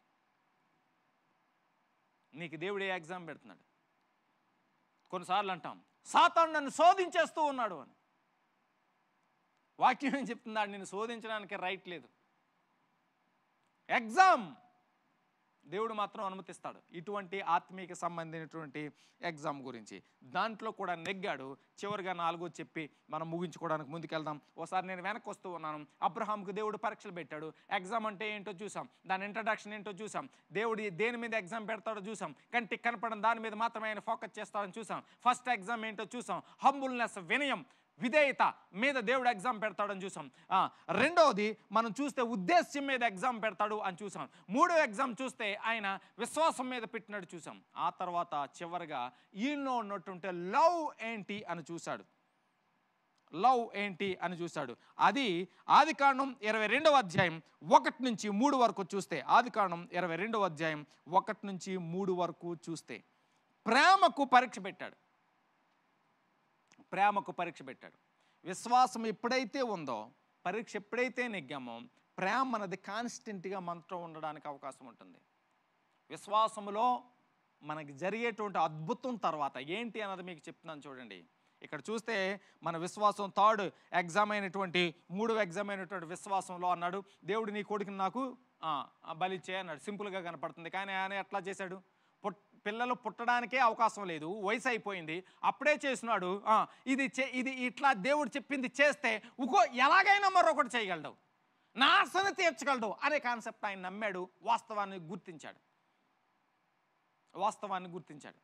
నీకు దేవుడు ఏ ఎగ్జామ్ పెడుతున్నాడు కొన్నిసార్లు అంటాం సాతాను నన్ను శోధించేస్తూ ఉన్నాడు అని వాక్యం ఏం చెప్తున్నాడు నిన్ను శోధించడానికి రైట్ లేదు ఎగ్జామ్ దేవుడు మాత్రం అనుమతిస్తాడు ఇటువంటి ఆత్మీయకి సంబంధించినటువంటి ఎగ్జామ్ గురించి దాంట్లో కూడా నెగ్గాడు చివరిగా నాలుగో చెప్పి మనం ముగించుకోవడానికి ముందుకెళ్దాం ఓసారి నేను వెనక్కి వస్తూ ఉన్నాను అబ్రహాంకు దేవుడు పరీక్షలు పెట్టాడు ఎగ్జామ్ అంటే ఏంటో చూసాం దాని ఇంట్రడక్షన్ ఏంటో చూసాం దేవుడు దేని మీద ఎగ్జామ్ పెడతాడో చూసాం కంటికి కనపడడం దాని మీద మాత్రమే ఆయన ఫోకస్ చేస్తాడని చూసాం ఫస్ట్ ఎగ్జామ్ ఏంటో చూసాం హంబుల్నెస్ వినయం విధేయత మీద దేవుడు ఎగ్జామ్ పెడతాడని చూసాం ఆ, రెండవది మనం చూస్తే ఉద్దేశ్యం మీద ఎగ్జామ్ పెడతాడు అని చూసాం మూడో ఎగ్జామ్ చూస్తే ఆయన విశ్వాసం మీద పెట్టినట్టు చూసాం ఆ తర్వాత చివరిగా ఈయనలో ఉన్నట్టుంటే లవ్ ఏంటి అని చూశాడు లవ్ ఏంటి అని చూశాడు అది ఆది కాండం ఇరవై రెండవ అధ్యాయం ఒకటి నుంచి మూడు వరకు చూస్తే ఆది కాండం ఇరవై రెండవ అధ్యాయం ఒకటి నుంచి మూడు వరకు చూస్తే ప్రేమకు పరీక్ష పెట్టాడు ప్రేమకు పరీక్ష పెట్టాడు విశ్వాసం ఎప్పుడైతే ఉందో పరీక్ష ఎప్పుడైతే నెగ్గామో ప్రేమ అన్నది కాన్స్టెంట్గా మనతో ఉండడానికి అవకాశం ఉంటుంది విశ్వాసములో మనకి జరిగేటువంటి అద్భుతం తర్వాత ఏంటి అన్నది మీకు చెప్తున్నాను చూడండి ఇక్కడ చూస్తే మన విశ్వాసం థర్డ్ ఎగ్జామ్ అయినటువంటి మూడవ ఎగ్జామ్ అయినటువంటి విశ్వాసంలో అన్నాడు దేవుడు నీ కొడుకుని నాకు ఆ, ఆ, బలిచ్చే అన్నాడు సింపుల్గా కనపడుతుంది కానీ ఆయన ఎట్లా చేశాడు పుట్ పిల్లలు పుట్టడానికే అవకాశం లేదు వయసు అయిపోయింది అప్పుడే చేసినాడు ఆ, ఇది చే- ఇది ఇట్లా దేవుడు చెప్పింది చేస్తే ఇంకో ఎలాగైనా మరొకటి చేయగలడు నా ఆశను తీర్చగలడు అనే కాన్సెప్ట్ ఆయన నమ్మాడు వాస్తవాన్ని గుర్తించాడు వాస్తవాన్ని గుర్తించాడు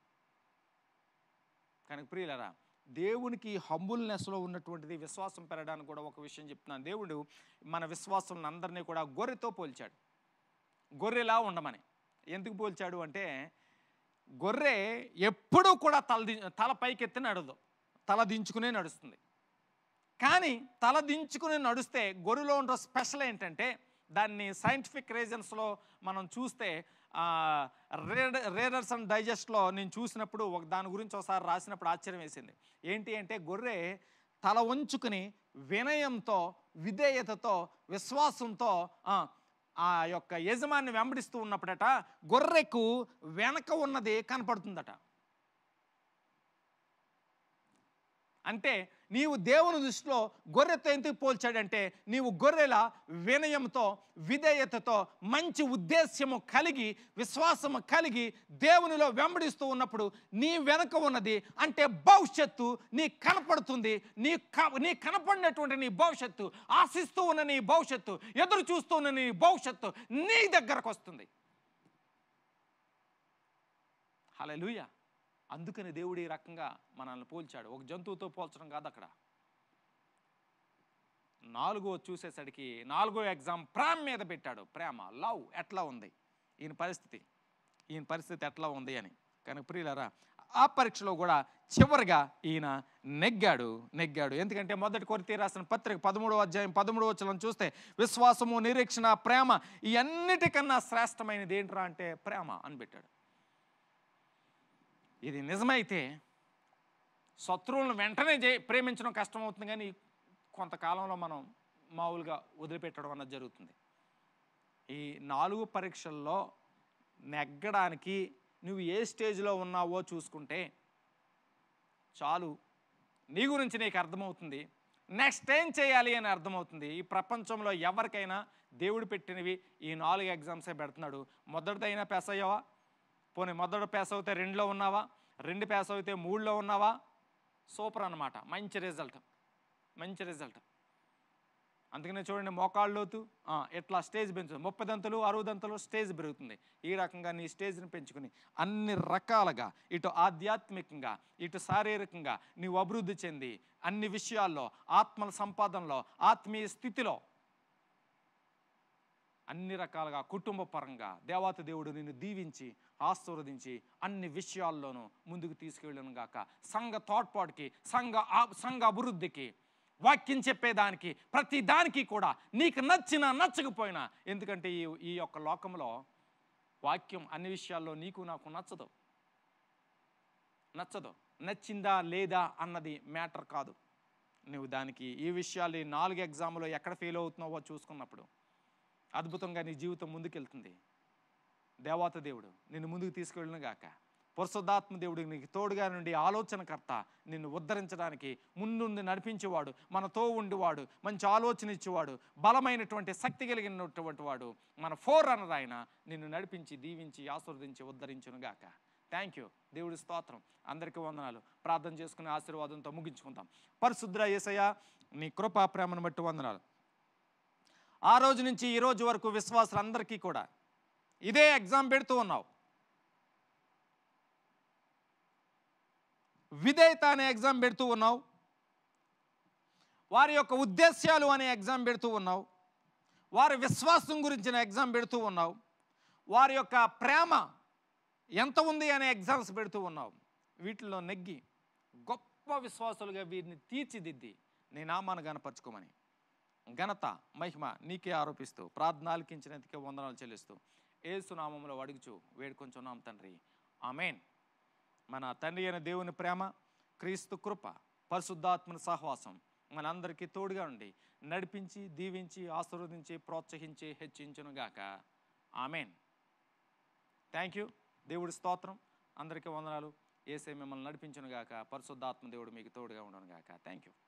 కనుక ప్రియులరా దేవునికి హంబుల్నెస్లో ఉన్నటువంటిది విశ్వాసం పెరగడానికి కూడా ఒక విషయం చెప్తున్నాను దేవుడు మన విశ్వాసం అందరినీ కూడా గొర్రెతో పోల్చాడు గొర్రెలా ఉండమని ఎందుకు పోల్చాడు అంటే గొర్రె ఎప్పుడూ కూడా తల ది తల పైకెత్తి నడదు తల దించుకునే నడుస్తుంది కానీ తల దించుకుని నడుస్తే గొర్రెలో ఉండే స్పెషల్ ఏంటంటే దాన్ని సైంటిఫిక్ రీజన్స్లో మనం చూస్తే రేడర్స్ అండ్ డైజెస్ట్లో నేను చూసినప్పుడు ఒక దాని గురించి ఒకసారి రాసినప్పుడు ఆశ్చర్యం వేసింది ఏంటి అంటే గొర్రె తల వంచుకుని వినయంతో విధేయతతో విశ్వాసంతో ఆ, ఆ యొక్క యజమాన్ని వెంబడిస్తూ ఉన్నప్పుడట గొర్రెకు వెనక ఉన్నది కనపడుతుందట అంటే నీవు దేవుని దృష్టిలో గొర్రెతో ఎందుకు పోల్చాడంటే నీవు గొర్రెల వినయంతో విధేయతతో మంచి ఉద్దేశ్యము కలిగి విశ్వాసము కలిగి దేవునిలో వెంబడిస్తూ ఉన్నప్పుడు నీ వెనక ఉన్నది అంటే భవిష్యత్తు నీ కనపడుతుంది నీ క నీ కనపడినటువంటి నీ భవిష్యత్తు ఆశిస్తూ ఉన్న నీ భవిష్యత్తు ఎదురు చూస్తూ ఉన్న నీ భవిష్యత్తు నీ దగ్గరకు వస్తుంది హల్లెలూయ అందుకని దేవుడు ఈ రకంగా మనల్ని పోల్చాడు ఒక జంతువుతో పోల్చడం కాదు అక్కడ నాలుగో చూసేసరికి నాలుగో ఎగ్జామ్ ప్రేమ మీద పెట్టాడు ప్రేమ లవ్ ఎట్లా ఉంది ఈయన పరిస్థితి ఈయన పరిస్థితి ఎట్లా ఉంది అని కనుక ప్రియులరా ఆ పరీక్షలో కూడా చివరిగా ఈయన నెగ్గాడు నెగ్గాడు ఎందుకంటే మొదటి కొరితి రాసిన పత్రిక పదమూడవ అధ్యాయం పదమూడవ వచనం చూస్తే విశ్వాసము నిరీక్షణ ప్రేమ ఈ అన్నిటికన్నా శ్రేష్టమైనది ఏంట్రా అంటే ప్రేమ అని పెట్టాడు ఇది నిజమైతే శత్రువులను వెంటనే జే ప్రేమించడం కష్టమవుతుంది కానీ కొంతకాలంలో మనం మామూలుగా వదిలిపెట్టడం అన్నది జరుగుతుంది ఈ నాలుగు పరీక్షల్లో నెగ్గడానికి నువ్వు ఏ స్టేజ్లో ఉన్నావో చూసుకుంటే చాలు నీ గురించి నీకు అర్థమవుతుంది నెక్స్ట్ ఏం చేయాలి అని అర్థమవుతుంది ఈ ప్రపంచంలో ఎవరికైనా దేవుడు పెట్టినవి ఈ నాలుగు ఎగ్జామ్సే పెడుతున్నాడు మొదటిదైనా పాస్ అయ్యావా పోనీ మొదటి పాస్ అవుతే రెండులో ఉన్నావా రెండు పాస్ అవుతే మూడులో ఉన్నావా సూపర్ అన్నమాట మంచి రిజల్ట్ మంచి రిజల్ట్ అందుకనే చూడండి మోకాళ్ళ లోతు ఆ, ఎట్లా స్టేజ్ పెంచు ముప్పై దంతలు అరవై దంతలు స్టేజ్ పెరుగుతుంది ఈ రకంగా నీ స్టేజ్ని పెంచుకుని అన్ని రకాలుగా ఇటు ఆధ్యాత్మికంగా ఇటు శారీరకంగా నీవు అభివృద్ధి చెంది అన్ని విషయాల్లో ఆత్మల సంపాదనలో ఆత్మీయ స్థితిలో అన్ని రకాలుగా కుటుంబ పరంగా దేవాత దేవుడు నిన్ను దీవించి ఆశీర్వదించి అన్ని విషయాల్లోనూ ముందుకు తీసుకెళ్ళను గాక సంఘ తోడ్పాటుకి సంఘ ఆ- సంఘ అభివృద్ధికి వాక్యం చెప్పేదానికి ప్రతి దానికి కూడా నీకు నచ్చినా నచ్చకపోయినా ఎందుకంటే ఈ ఈ యొక్క లోకంలో వాక్యం అన్ని విషయాల్లో నీకు నాకు నచ్చదు నచ్చదు నచ్చిందా లేదా అన్నది మ్యాటర్ కాదు నువ్వు దానికి ఈ విషయాలు ఈ నాలుగు ఎగ్జామ్లో ఎక్కడ ఫెయిల్ అవుతున్నావో చూసుకున్నప్పుడు అద్భుతంగా నీ జీవితం ముందుకెళ్తుంది దేవాత దేవుడు నిన్ను ముందుకు తీసుకెళ్ళను గాక పరిశుద్ధాత్మ దేవుడు నీకు తోడుగా నుండి ఆలోచనకర్త నిన్ను ఉద్ధరించడానికి ముందుండి నడిపించేవాడు మనతో ఉండివాడు మంచి ఆలోచన ఇచ్చేవాడు బలమైనటువంటి శక్తి కలిగినటువంటి వాడు మన ఫోర్ రన్నర్ ఆయన నిన్ను నడిపించి దీవించి ఆశీర్వదించి ఉద్ధరించును గాక థ్యాంక్ యూ దేవుడి స్తోత్రం అందరికీ వందనాలు ప్రార్థన చేసుకునే ఆశీర్వాదంతో ముగించుకుందాం పరిశుద్ర యేసయ్య నీ కృపా ప్రేమను బట్టి వందనాలు ఆ రోజు నుంచి ఈ రోజు వరకు విశ్వాసులందరికీ కూడా ఇదే ఎగ్జామ్ పెడుతూ ఉన్నావు విధేయత అనే ఎగ్జామ్ పెడుతూ ఉన్నావు వారి యొక్క ఉద్దేశ్యాలు అనే ఎగ్జామ్ పెడుతూ ఉన్నావు వారి విశ్వాసం గురించిన ఎగ్జామ్ పెడుతూ ఉన్నావు వారి యొక్క ప్రేమ ఎంత ఉంది అనే ఎగ్జామ్స్ పెడుతూ ఉన్నావు వీటిలో నెగ్గి గొప్ప విశ్వాసులుగా వీరిని తీర్చిదిద్ది నీ నామాన్ని గనపరచుకోమని ఘనత మహిమ నీకే ఆరోపిస్తూ ప్రార్థనాలకించినందుకే వందనాలు చెల్లిస్తూ ఏసునామంలో అడుగుచు వేడుకొంచున్నాం తండ్రి ఆమెన్ మన తండ్రి అయిన దేవుని ప్రేమ క్రీస్తు కృప పరిశుద్ధాత్మని సహవాసం మనందరికీ తోడుగా ఉండి నడిపించి దీవించి ఆశీర్వదించి ప్రోత్సహించి హెచ్చించునుగాక ఆమెన్ థ్యాంక్ యూ దేవుడి స్తోత్రం అందరికీ వందనాలు ఏసే మిమ్మల్ని నడిపించునుగాక పరిశుద్ధాత్మ దేవుడు మీకు తోడుగా ఉండనుగాక థ్యాంక్ యూ